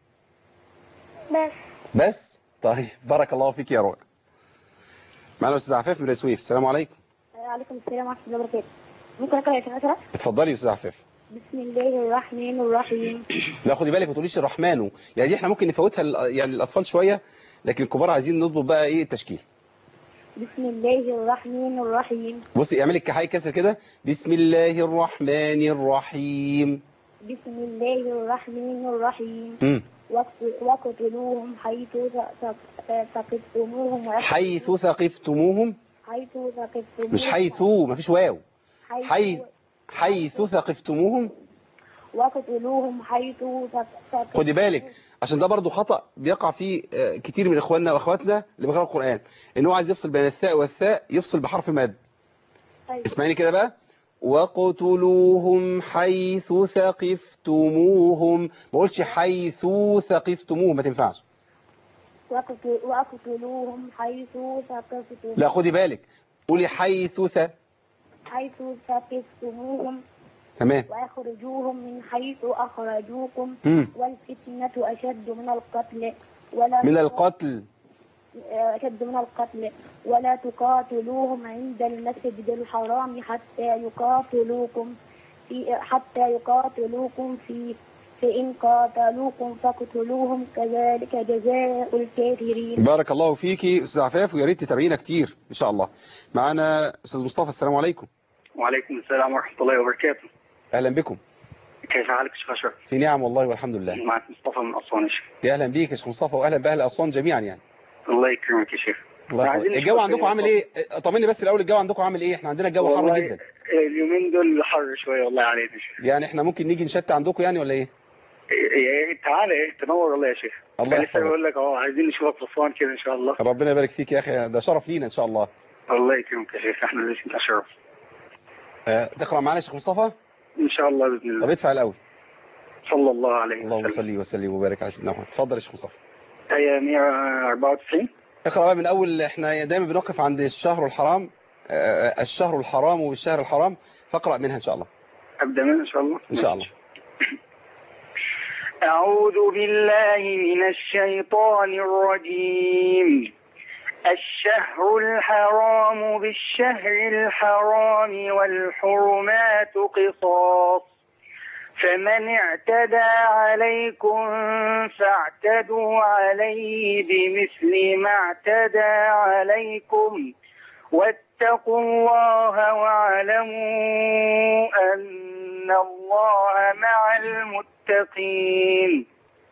بس بس طيب بارك الله فيك يا رؤى معنا استاذ عفاف من بني سويف السلام عليكم عليكم السلام ورحمة الله وبركاته ممكن أقرأ يا شيخ أسرع؟ اتفضلي يا استاذ عفاف بسم الله الرحمن الرحيم لا خدي بالك ما تقوليش الرحمن يعني دي احنا ممكن نفوتها ل- يعني الاطفال شويه لكن الكبار عايزين نضبط بقى ايه التشكيل بسم الله الرحمن الرحيم بصي اعملي الكحاي كسر كده بسم الله الرحمن الرحيم بسم الله الرحمن الرحيم امم وقت- وقتلوهم حيث ث- ث- ثقفتموهم وأخرجوا- حيث ثقفتموهم حيث ثقفتموهم مش حيث ما فيش واو حي حيث ثقفتموهم وقتلوهم حيث ثق- ثق- خدي بالك عشان ده برضو خطأ بيقع فيه آه، كتير من اخواننا واخواتنا اللي بيقرأوا القرآن ان هو عايز يفصل بين الثاء والثاء يفصل بحرف مد أيوة. اسمعيني كده بقى وقتلوهم حيث ثقفتموهم ما بقولش حيث ثقفتموهم ما تنفعش وقت- وقتلوهم حيث ثقفتموهم لا خدي بالك قولي حيث ث حيث ثقفتموهم تمام وأخرجوهم من حيث أخرجوكم مم. والفتنة أشد من القتل ولا من القتل أشد من القتل ولا تقاتلوهم عند المسجد الحرام حتى يقاتلوكم في حتى يقاتلوكم فيه فإن قاتلوكم فاقتلوهم كذلك جزاء الكافرين بارك الله فيكي استاذ عفاف ويا ريت تتابعينا كتير ان شاء الله معانا استاذ مصطفى السلام عليكم وعليكم السلام ورحمة الله وبركاته اهلا بكم كيف حالك شيخ أشرف؟ في نعم والله والحمد لله معك مصطفى من أسوان يا شيخ يا اهلا بيك يا شيخ مصطفى واهلا باهل اسوان جميعا يعني الله يكرمك يا شيخ الله يحفظك. عايزين الجو نشوف عندكم عامل ايه طمني بس الاول الجو عندكم عامل ايه احنا عندنا الجو حر والله جدا اليومين دول حر شوية والله علينا يا شيخ يعني احنا ممكن نيجي نشتى عندكم يعني ولا ايه إيه- إيه، تعالى إيه تنور والله يا شيخ الله أنا لسه يحفظك. بقول لك أهو عايزين نشوفك في أسوان كده إن شاء الله ربنا يبارك فيك يا اخي ده شرف لينا ان شاء الله الله يكرمك يا شيخ احنا ليش نتشرف آه، تقرا معانا يا شيخ مصطفى إن شاء الله بإذن طب الله ادفع الاول صلى الله عليه اللهم وسلم صل وسلم وبارك على سيدنا محمد اتفضل يا شيخ مصطفى آية 194 اقرا بقى من اول احنا دايما بنقف عند الشهر الحرام آه، الشهر الحرام والشهر الحرام فاقرا منها ان شاء الله أبدأ من إن شاء الله ان شاء الله أعوذ بالله من الشيطان الرجيم الشهر الحرام بالشهر الحرام والحرمات قصاص فمن اعتدى عليكم فاعتدوا عليه بمثل ما اعتدى عليكم واتقوا الله واعلموا أن الله مع المتقين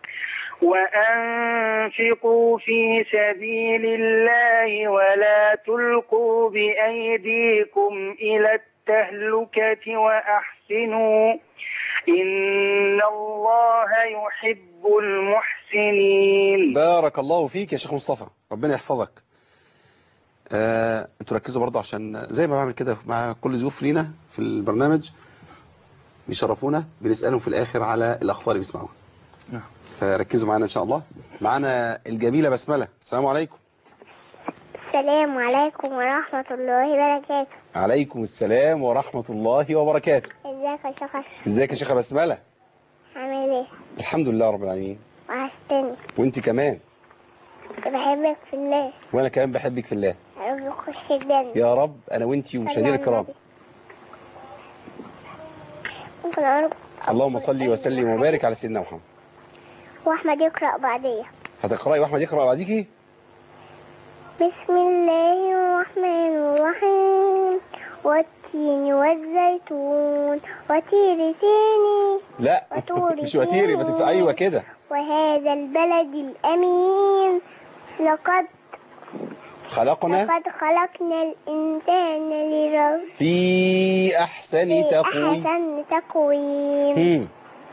وأنفقوا في سبيل الله ولا تلقوا بأيديكم إلى التهلكة وأحسنوا إن الله يحب المحسنين بارك الله فيك يا شيخ مصطفى ربنا يحفظك آه، انتوا ركزوا برضه عشان زي ما بعمل كده مع كل ضيوف لينا في البرنامج بيشرفونا بنسألهم في الآخر على الأخبار اللي بيسمعوها نعم. فركزوا معانا إن شاء الله معانا الجميلة بسملة السلام عليكم السلام عليكم ورحمة الله وبركاته عليكم السلام ورحمة الله وبركاته ازيك يا شيخ أشرف؟ ازيك يا شيخة بسملة عامل ايه الحمد لله رب العالمين وحشتني وانت كمان بحبك في الله وانا كمان بحبك في الله يا رب خش الجنة يا رب انا وانتي ومشاهدينا الكرام ممكن أقول اللهم صل وسلم وبارك على سيدنا محمد وأحمد يقرأ بعديه هتقرأي واحمد يقرأ بعديكي بسم الله الرحمن الرحيم والتين والزيتون وتير سيني لا وطور مش وتيري ما تنفع ايوه كده وهذا البلد الأمين لقد خلقنا لقد خلقنا الإنسان لرب في أحسن تقويم أحسن تقويم مم.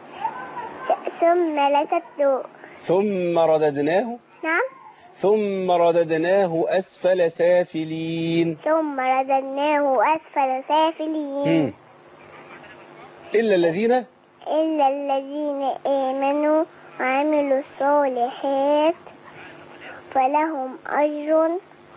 ثم لتتلو ثم رددناه نعم ثم رددناه أسفل سافلين ثم رددناه أسفل سافلين مم. إلا الذين إلا الذين آمنوا وعملوا الصالحات فلهم أجر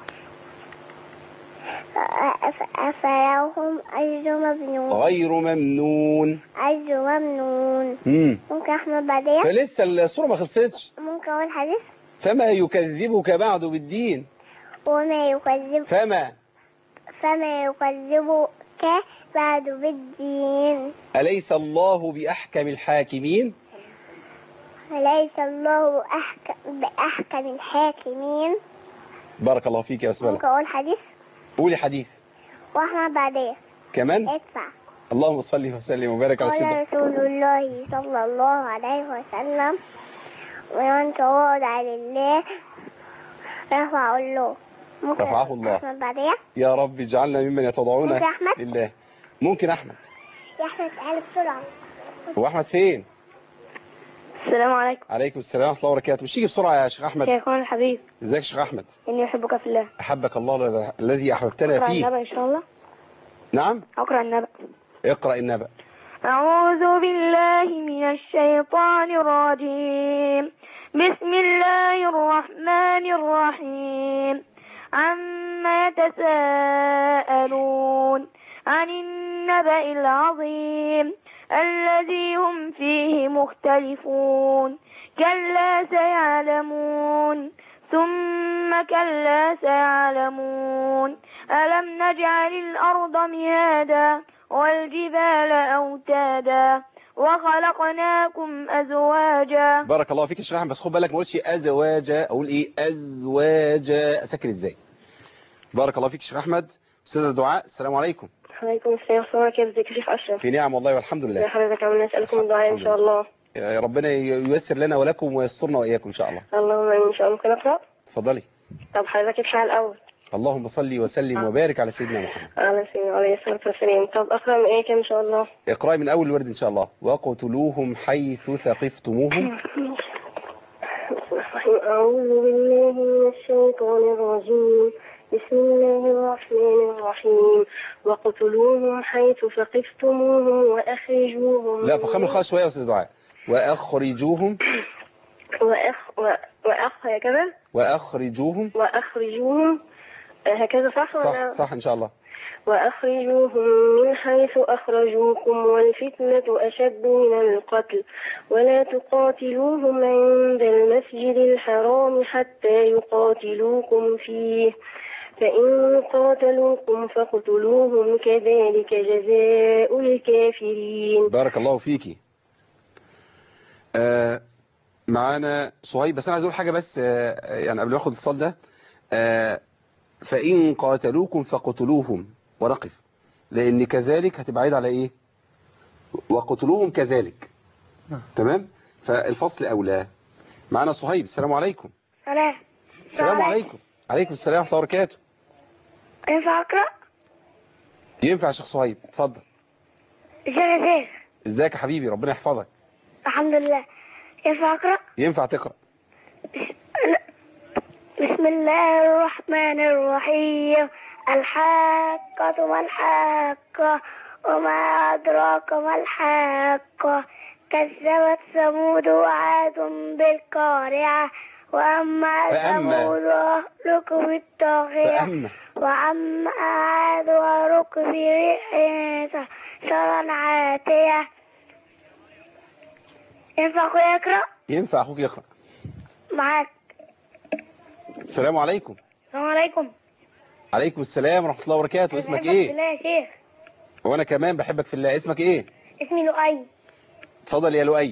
ف- فلهم أجر ممنون غير ممنون أجر ممنون مم. ممكن أحمد بعدين فلسه الصورة ما خلصتش ممكن أقول حديث فما يكذبك بعد بالدين وما يكذب فما فما يكذبك بعد بالدين أليس الله بأحكم الحاكمين أليس الله أحكم بأحكم الحاكمين بارك الله فيك يا ممكن بسملة أقول حديث قولي حديث وأحمد بعدين كمان ادفع اللهم صل وسلم وبارك على قال سيدنا رسول الله صلى الله عليه وسلم ومن تواضع لله رفع الله ممكن رفعه الله. أحمد بعدين يا رب اجعلنا ممن يتضعون ممكن أحمد؟ لله ممكن أحمد يا أحمد تعالى بسرعة هو أحمد فين السلام عليكم عليكم السلام ورحمة الله وبركاته مش تيجي بسرعة يا شيخ أحمد شيخنا الحبيب ازيك يا شيخ أحمد إني أحبك في الله أحبك الله الذي- الذي أحببتنا أقرأ فيه النبأ إن شاء الله نعم أقرأ النبأ اقرأ النبأ أعوذ بالله من الشيطان الرجيم بسم الله الرحمن الرحيم عما يتساءلون عن النبأ العظيم الذي هم فيه مختلفون كلا سيعلمون ثم كلا سيعلمون ألم نجعل الأرض مهادا والجبال أوتادا وخلقناكم أزواجا بارك الله فيك يا شيخ أحمد بس خد بالك ما قلتش أزواجا أقول إيه أزواجا أسكن إزاي بارك الله فيك يا شيخ أحمد أستاذة دعاء السلام عليكم عليكم السلام ورحمة الله كيف ازيك يا شيخ أشرف في نعم والله والحمد يا لله حضرتك عملنا نسألكم الدعاء إن شاء الله يا ربنا ييسر لنا ولكم ويسترنا وإياكم إن شاء الله اللهم آمين إن شاء الله ممكن أقرأ اتفضلي طب حضرتك ابشع الأول اللهم صل وسلم وبارك على سيدنا محمد على سيدنا عليه الصلاة والسلام طب أقرأ من إيه كم إن شاء الله اقرأي من أول الورد إن شاء الله وقتلوهم حيث ثقفتموهم أعوذ بالله من الشيطان الرجيم بسم الله الرحمن الرحيم وقتلوهم حيث ثقفتموهم وأخرجوهم لا فخم الخاء شوية يا أستاذ دعاء وأخرجوهم وأخ و... وأخ هكذا وأخرجوهم وأخرجوهم آه، هكذا صح صح ولا صح إن شاء الله وأخرجوهم من حيث أخرجوكم والفتنة أشد من القتل ولا تقاتلوهم عند المسجد الحرام حتى يقاتلوكم فيه فإن قاتلوكم فاقتلوهم كذلك جزاء الكافرين بارك الله فيكي آه معانا صهيب بس أنا عايز أقول حاجة بس آه يعني قبل ما أخد الاتصال ده آه فإن قاتلوكم فقتلوهم ونقف لأن كذلك هتبقى عايد على إيه وقتلوهم كذلك تمام فالفصل أولى معانا صهيب السلام عليكم سلام السلام عليكم عليكم السلام ورحمة الله وبركاته ينفع أقرأ؟ ينفع يا شيخ صهيب اتفضل ازيك يا شيخ ازيك يا حبيبي ربنا يحفظك الحمد لله ينفع أقرأ؟ ينفع تقرأ بسم الله الرحمن الرحيم الحاقة ما الحاقة وما أدراك ما الحاقة كذبت ثمود وعاد بالقارعة وأما فأما. ثمود وأهلكوا بالطاغية فأما وأما عاد وركب ريح صرا عاتية ينفع أخويا أقرأ ينفع أخوك يقرأ معاك السلام عليكم السلام عليكم عليكم السلام ورحمة الله وبركاته اسمك بحبك ايه بالله يا شيخ وانا كمان بحبك في الله اسمك ايه اسمي لؤي اتفضل يا لؤي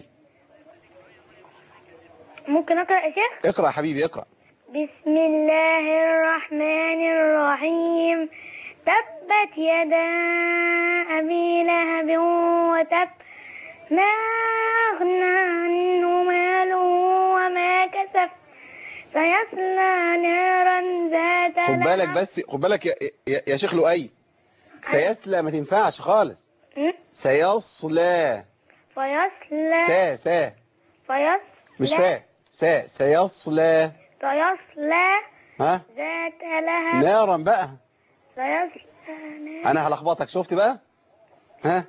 ممكن أقرأ يا شيخ اقرأ يا حبيبي اقرأ بسم الله الرحمن الرحيم تبت يدا أبي لهب وتب ما أغنى عنه ماله وما كسب سيصلى نارا ذات خد بالك لهب بس خد بالك يا, يا, يا شيخ لؤي سيسلى ما تنفعش خالص م? سيصلى فيصلى سا سا فيصلى مش فا سا سيصلى فيصلى ها ذات لهب نارا بقى فيصلى نارا انا هلخبطك شفت بقى ها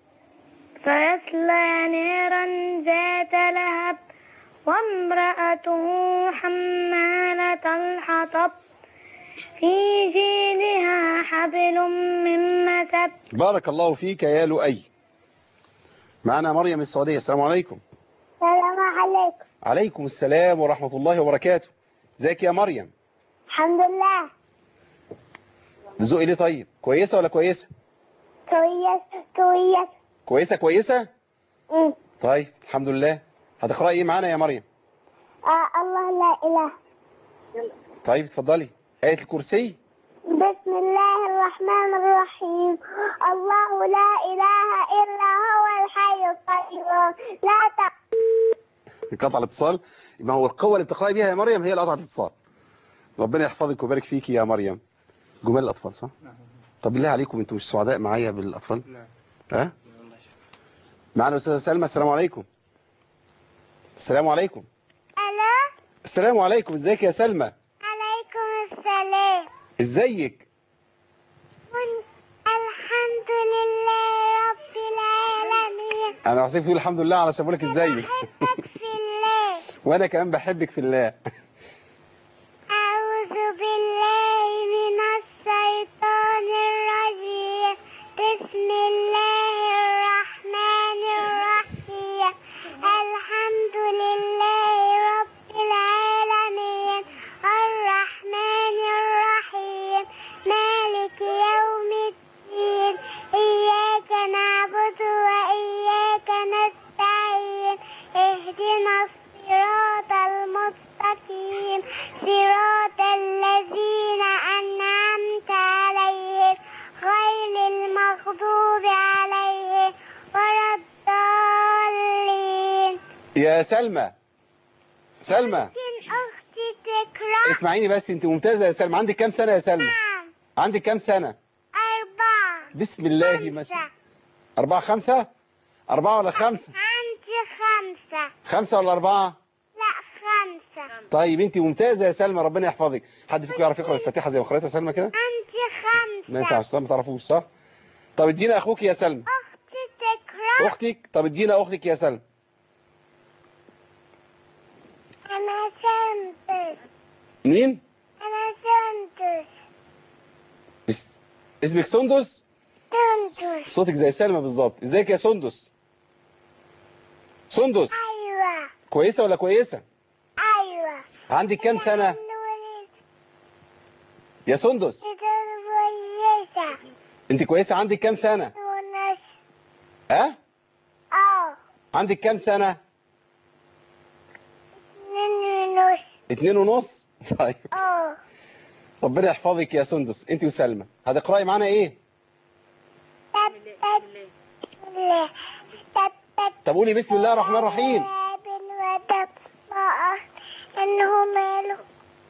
فيصلى نارا ذات لهب وامرأته حمالة الحطب في جيدها حبل من مسد بارك الله فيك يا لؤي معنا مريم من السعودية السلام عليكم السلام عليكم عليكم السلام ورحمة الله وبركاته ازيك يا مريم الحمد لله بتزقي ليه طيب كويسة ولا كويسة كويس كويس كويسة كويسة أمم. طيب الحمد لله هتقرأي ايه معانا يا مريم آه الله لا إله طيب اتفضلي آية الكرسي بسم الله الرحمن الرحيم الله لا إله إلا هو الحي القيوم لا تق... قطع الاتصال ما هو القوة اللي بتقرأي بيها يا مريم هي اللي قطعت الاتصال ربنا يحفظك ويبارك فيك يا مريم جمال الأطفال صح؟ طب بالله عليكم انتوا مش سعداء معايا بالأطفال؟ ها؟ معنا أستاذة سلمى السلام عليكم السلام عليكم ألو السلام عليكم ازيك يا سلمى عليكم السلام ازيك الحمد لله رب العالمين انا حسيت تقول الحمد لله على بقول لك ازيك بحبك في الله وانا كمان بحبك في الله أعوذ بالله من الشيطان الرجيم بسم الله الرحمن الرحيم الحمد لله رب العالمين الرحمن الرحيم مالك يوم الدين إياك نعبد وإياك نستعين اهدنا الصراط المستقيم صراط الذين أنعمت عليهم غير المغضوب عليهم ولا الضالين يا سلمى سلمى ممكن أختي تقرأ اسمعيني بس انت ممتازة يا سلمى عندك كام سنة يا سلمى نعم عندك كام سنة أربعة بسم الله ما شاء خمسة أربعة خمسة أربعة ولا خمسة عندي خمسة خمسة ولا أربعة لا خمسة طيب انت ممتازة يا سلمى ربنا يحفظك حد فيكم يعرف يقرأ الفاتحة زي ما قرأتها سلمى كده عندي خمسة ما ينفعش صح ما تعرفوش صح طب ادينا أخوك يا سلمى أختي تقرأ أختك طب ادينا أختك يا سلمى أنا سنتس مين أنا سنتس اس... اسمك سندس سنتس صوتك زي سلمى بالظبط ازيك يا سندس سندس أيوة كويسة ولا كويسة أيوة عندك كام سنة يا سندس كويسة انت كويسة عندك كام سنة ونص ها أه عندك كام سنة اتنين ونص اتنين ونص طيب أه ربنا يحفظك يا سندس انت وسلمى هتقرأي معانا ايه تبت لا تبت طب قولي بسم الله الرحمن الرحيم وتب ما إنه ماله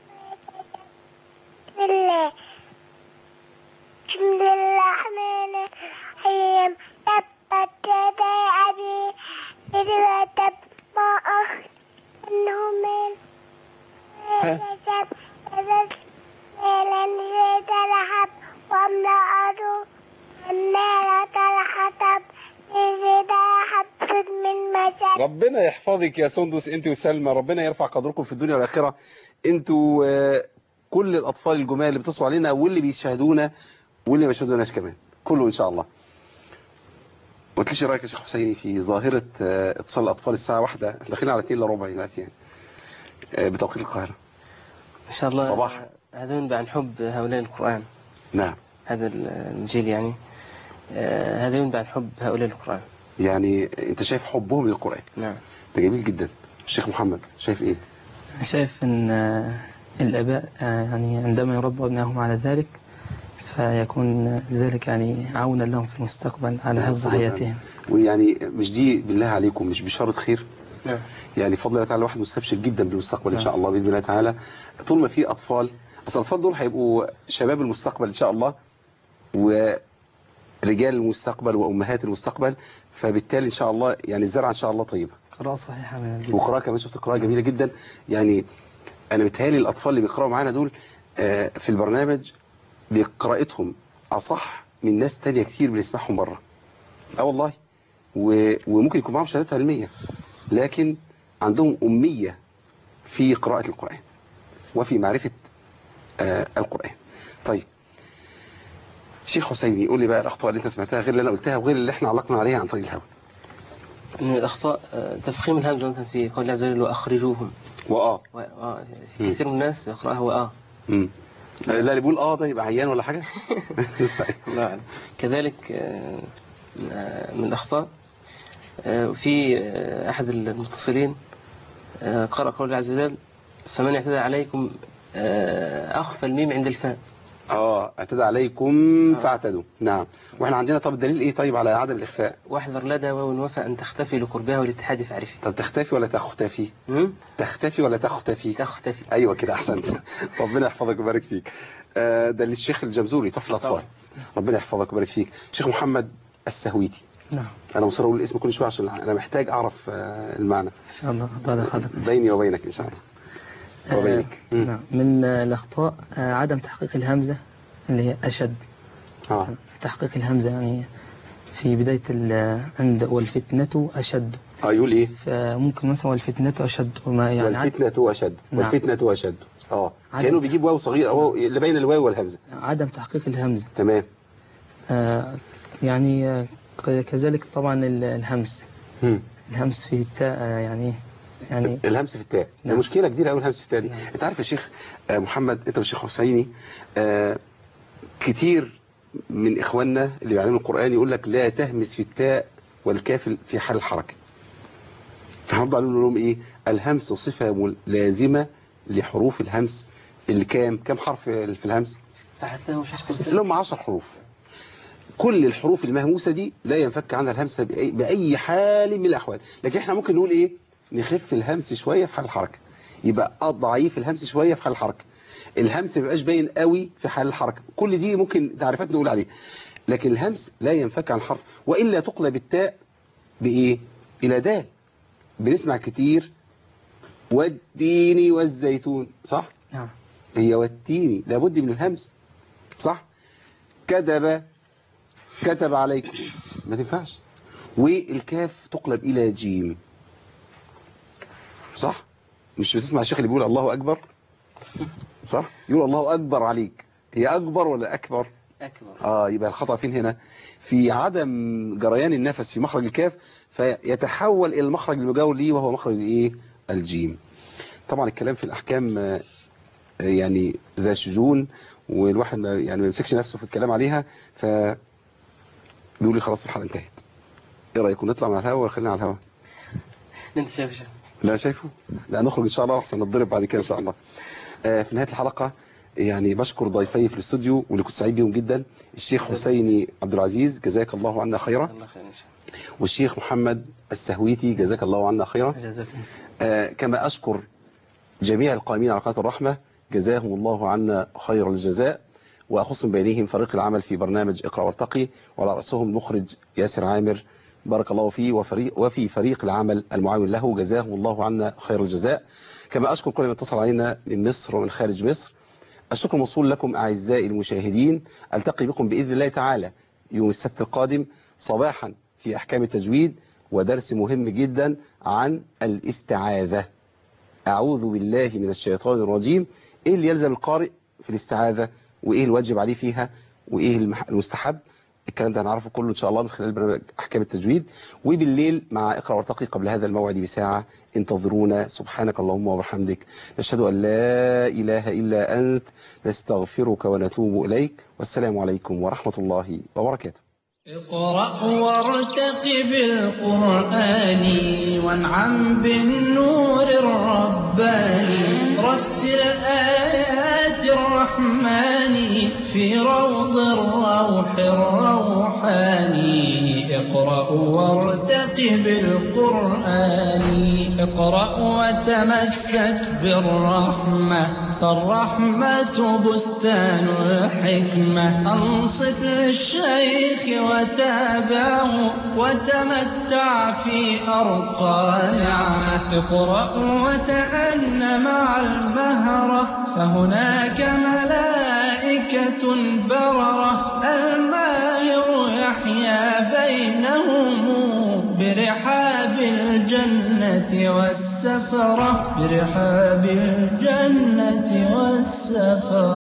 بسم الله بسم الله الرحمن الرحيم تبت يدا أبي إذ وتب ما أخ إنه ماله كسب كسب لن زيت لهب وامرأته حمالة الحطب في جيدها حبل من مسد ربنا يحفظك يا سندس انت وسلمى ربنا يرفع قدركم في الدنيا والآخرة انتوا آه، كل الأطفال الجمال اللي بتصلوا علينا واللي بيشاهدونا واللي ما يشاهدوناش كمان كله إن شاء الله قلت ليش رأيك يا شيخ حسيني في ظاهرة آه، اتصال الأطفال الساعة واحدة احنا داخلين على 2 الا ربع دلوقتي يعني آه، بتوقيت القاهرة إن شاء الله صباح. هذا ينبع عن حب هؤلاء القرآن نعم هذا الجيل يعني آه، هذا ينبع عن حب هؤلاء القرآن يعني انت شايف حبهم للقرآن نعم ده جميل جدا الشيخ محمد شايف ايه شايف ان آه، الاباء آه، يعني عندما يربوا ابنائهم على ذلك فيكون ذلك يعني عونا لهم في المستقبل على حفظ حياتهم ويعني مش دي بالله عليكم مش بشارة خير نعم. يعني بفضل الله تعالى الواحد مستبشر جدا بالمستقبل ان شاء الله باذن الله تعالى طول ما في اطفال اصل الاطفال دول هيبقوا شباب المستقبل ان شاء الله ورجال المستقبل وامهات المستقبل فبالتالي ان شاء الله يعني الزرعه ان شاء الله طيبه قراءة صحيحة من الجد وقراءه كمان شفت قراءه جميله جدا يعني انا متهيألي الاطفال اللي بيقراوا معانا دول آه، في البرنامج بقراءتهم اصح من ناس تانية كتير بنسمعهم بره اه والله و... وممكن يكون معاهم شهادات علميه لكن عندهم اميه في قراءه القران وفي معرفه آه القران طيب شيخ حسيني قول لي بقى الاخطاء اللي انت سمعتها غير اللي انا قلتها وغير اللي احنا علقنا عليها عن طريق الهوى من الأخطاء آه، تفخيم الهمزة مثلا في قول الله عز وجل وأخرجوهم واه و- آه، في كثير من الناس بيقرأها وآه امم لا اللي بيقول اه ده يبقى عيان ولا حاجه الله أعلم كذلك آه، آه، من الأخطاء آه، في آه، أحد المتصلين آه، قرأ قول الله عز وجل فمن اعتدى عليكم آه، أخفى الميم عند الفاء اه اعتدى عليكم فاعتدوا نعم واحنا عندنا طب الدليل ايه طيب على عدم الاخفاء واحذر لدى واو وفى أن تختفي لقربها والاتحاد فاعرفي طب تختفي ولا تختفي هم؟ تختفي ولا تختفي تختفي ايوه كده احسنت ربنا يحفظك ويبارك فيك آه، ده للشيخ الجمزوري طفل الاطفال ربنا يحفظك ويبارك فيك شيخ محمد السهويتي نعم انا مصر اقول الاسم كل شويه عشان انا محتاج اعرف آه، المعنى إن شاء الله بعد خلق بيني وبينك ان شاء الله وبينك آه، نعم من آه، الأخطاء آه، عدم تحقيق الهمزة اللي هي أشد اه تحقيق الهمزة يعني في بداية ال- عند والفتنة أشد اه يقول ايه فممكن مثلا والفتنة أشد وما يعني عد- والفتنة اشد نعم. والفتنة اشد اه عدم. كانه بيجيب واو صغير او اللي بين الواو والهمزه عدم تحقيق الهمزة تمام آه، يعني آه، ك- كذلك طبعا ال- الهمس مم. الهمس في التاء آه، يعني يعني الهمس في التاء نعم. ده مشكله كبيره قوي الهمس في التاء دي انت عارف يا شيخ آه، محمد انت والشيخ حسيني آه، كتير من اخواننا اللي بيعلموا القران يقول لك لا تهمس في التاء والكاف في حال الحركه فهنرد عليهم لهم ايه الهمس صفه مل- لازمه لحروف الهمس اللي كام كام حرف في الهمس فحثه شخص اللي هم 10 حروف كل الحروف المهموسة دي لا ينفك عنها الهمسة بأي, بأي حال من الأحوال لكن احنا ممكن نقول ايه نخف الهمس شوية في حال الحركة يبقى أضعيف الهمس شوية في حال الحركة الهمس ما يبقاش باين قوي في حال الحركة كل دي ممكن تعريفات نقول عليها لكن الهمس لا ينفك عن الحرف وإلا تقلب التاء بإيه إلى دال بنسمع كتير والدين والزيتون صح نعم هي والتين لابد من الهمس صح كذب كتب عليكم ما تنفعش والكاف تقلب إلى جيم صح مش بتسمع الشيخ اللي بيقول الله أكبر صح يقول الله أكبر عليك هي أكبر ولا أكبر أكبر آه يبقى الخطأ فين هنا في عدم جريان النفس في مخرج الكاف فيتحول إلى المخرج المجاور ليه وهو مخرج الإيه الجيم طبعا الكلام في الأحكام آه، يعني ذا شجون والواحد ما يعني ما يمسكش نفسه في الكلام عليها ف بيقول لي خلاص الحلقه انتهت ايه رايكم نطلع من الهوا ولا خلينا على الهوا أنت شايف شايف لا شايفه لا نخرج ان شاء الله احسن نتضرب بعد كده ان شاء الله آه، في نهايه الحلقه يعني بشكر ضيفي في الاستوديو واللي كنت سعيد بيهم جدا الشيخ حسيني عبد العزيز جزاك الله عنا خيرا الله خير إن شاء الله والشيخ محمد السهويتي جزاك الله عنا خيرا جزاكم الله آه، كما أشكر جميع القائمين على قناة الرحمة جزاهم الله عنا خير الجزاء وأخص من بينهم فريق العمل في برنامج اقرأ وارتقي وعلى رأسهم مخرج ياسر عامر بارك الله فيه وفريق وفي فريق العمل المعاون له جزاهم الله عنا خير الجزاء كما أشكر كل من اتصل علينا من مصر ومن خارج مصر الشكر موصول لكم أعزائي المشاهدين ألتقي بكم بإذن الله تعالى يوم السبت القادم صباحا في أحكام التجويد ودرس مهم جدا عن الاستعاذة أعوذ بالله من الشيطان الرجيم إيه اللي يلزم القارئ في الاستعاذة وإيه الواجب عليه فيها وإيه المح- المستحب الكلام ده هنعرفه كله إن شاء الله من خلال برنامج أحكام التجويد وبالليل مع اقرأ وارتقي قبل هذا الموعد بساعة انتظرونا سبحانك اللهم وبحمدك نشهد أن لا إله إلا أنت نستغفرك ونتوب إليك والسلام عليكم ورحمة الله وبركاته اقرأ وارتقب القرآن وانعم بالنور الرباني رتل آيات الرحمن في روض الروح الروحاني اقرأ وارتقب القرآن اقرأ وتمسك بالرحمة فالرحمة بستان الحكمة أنصت للشيخ وتابعه وتمتع في أرقى نعمة اقرأ وتأن مع المهرة فهناك ملائكة بررة الماهر يحيا بينهم برحاب الجنة والسفرة برحاب الجنة والسفرة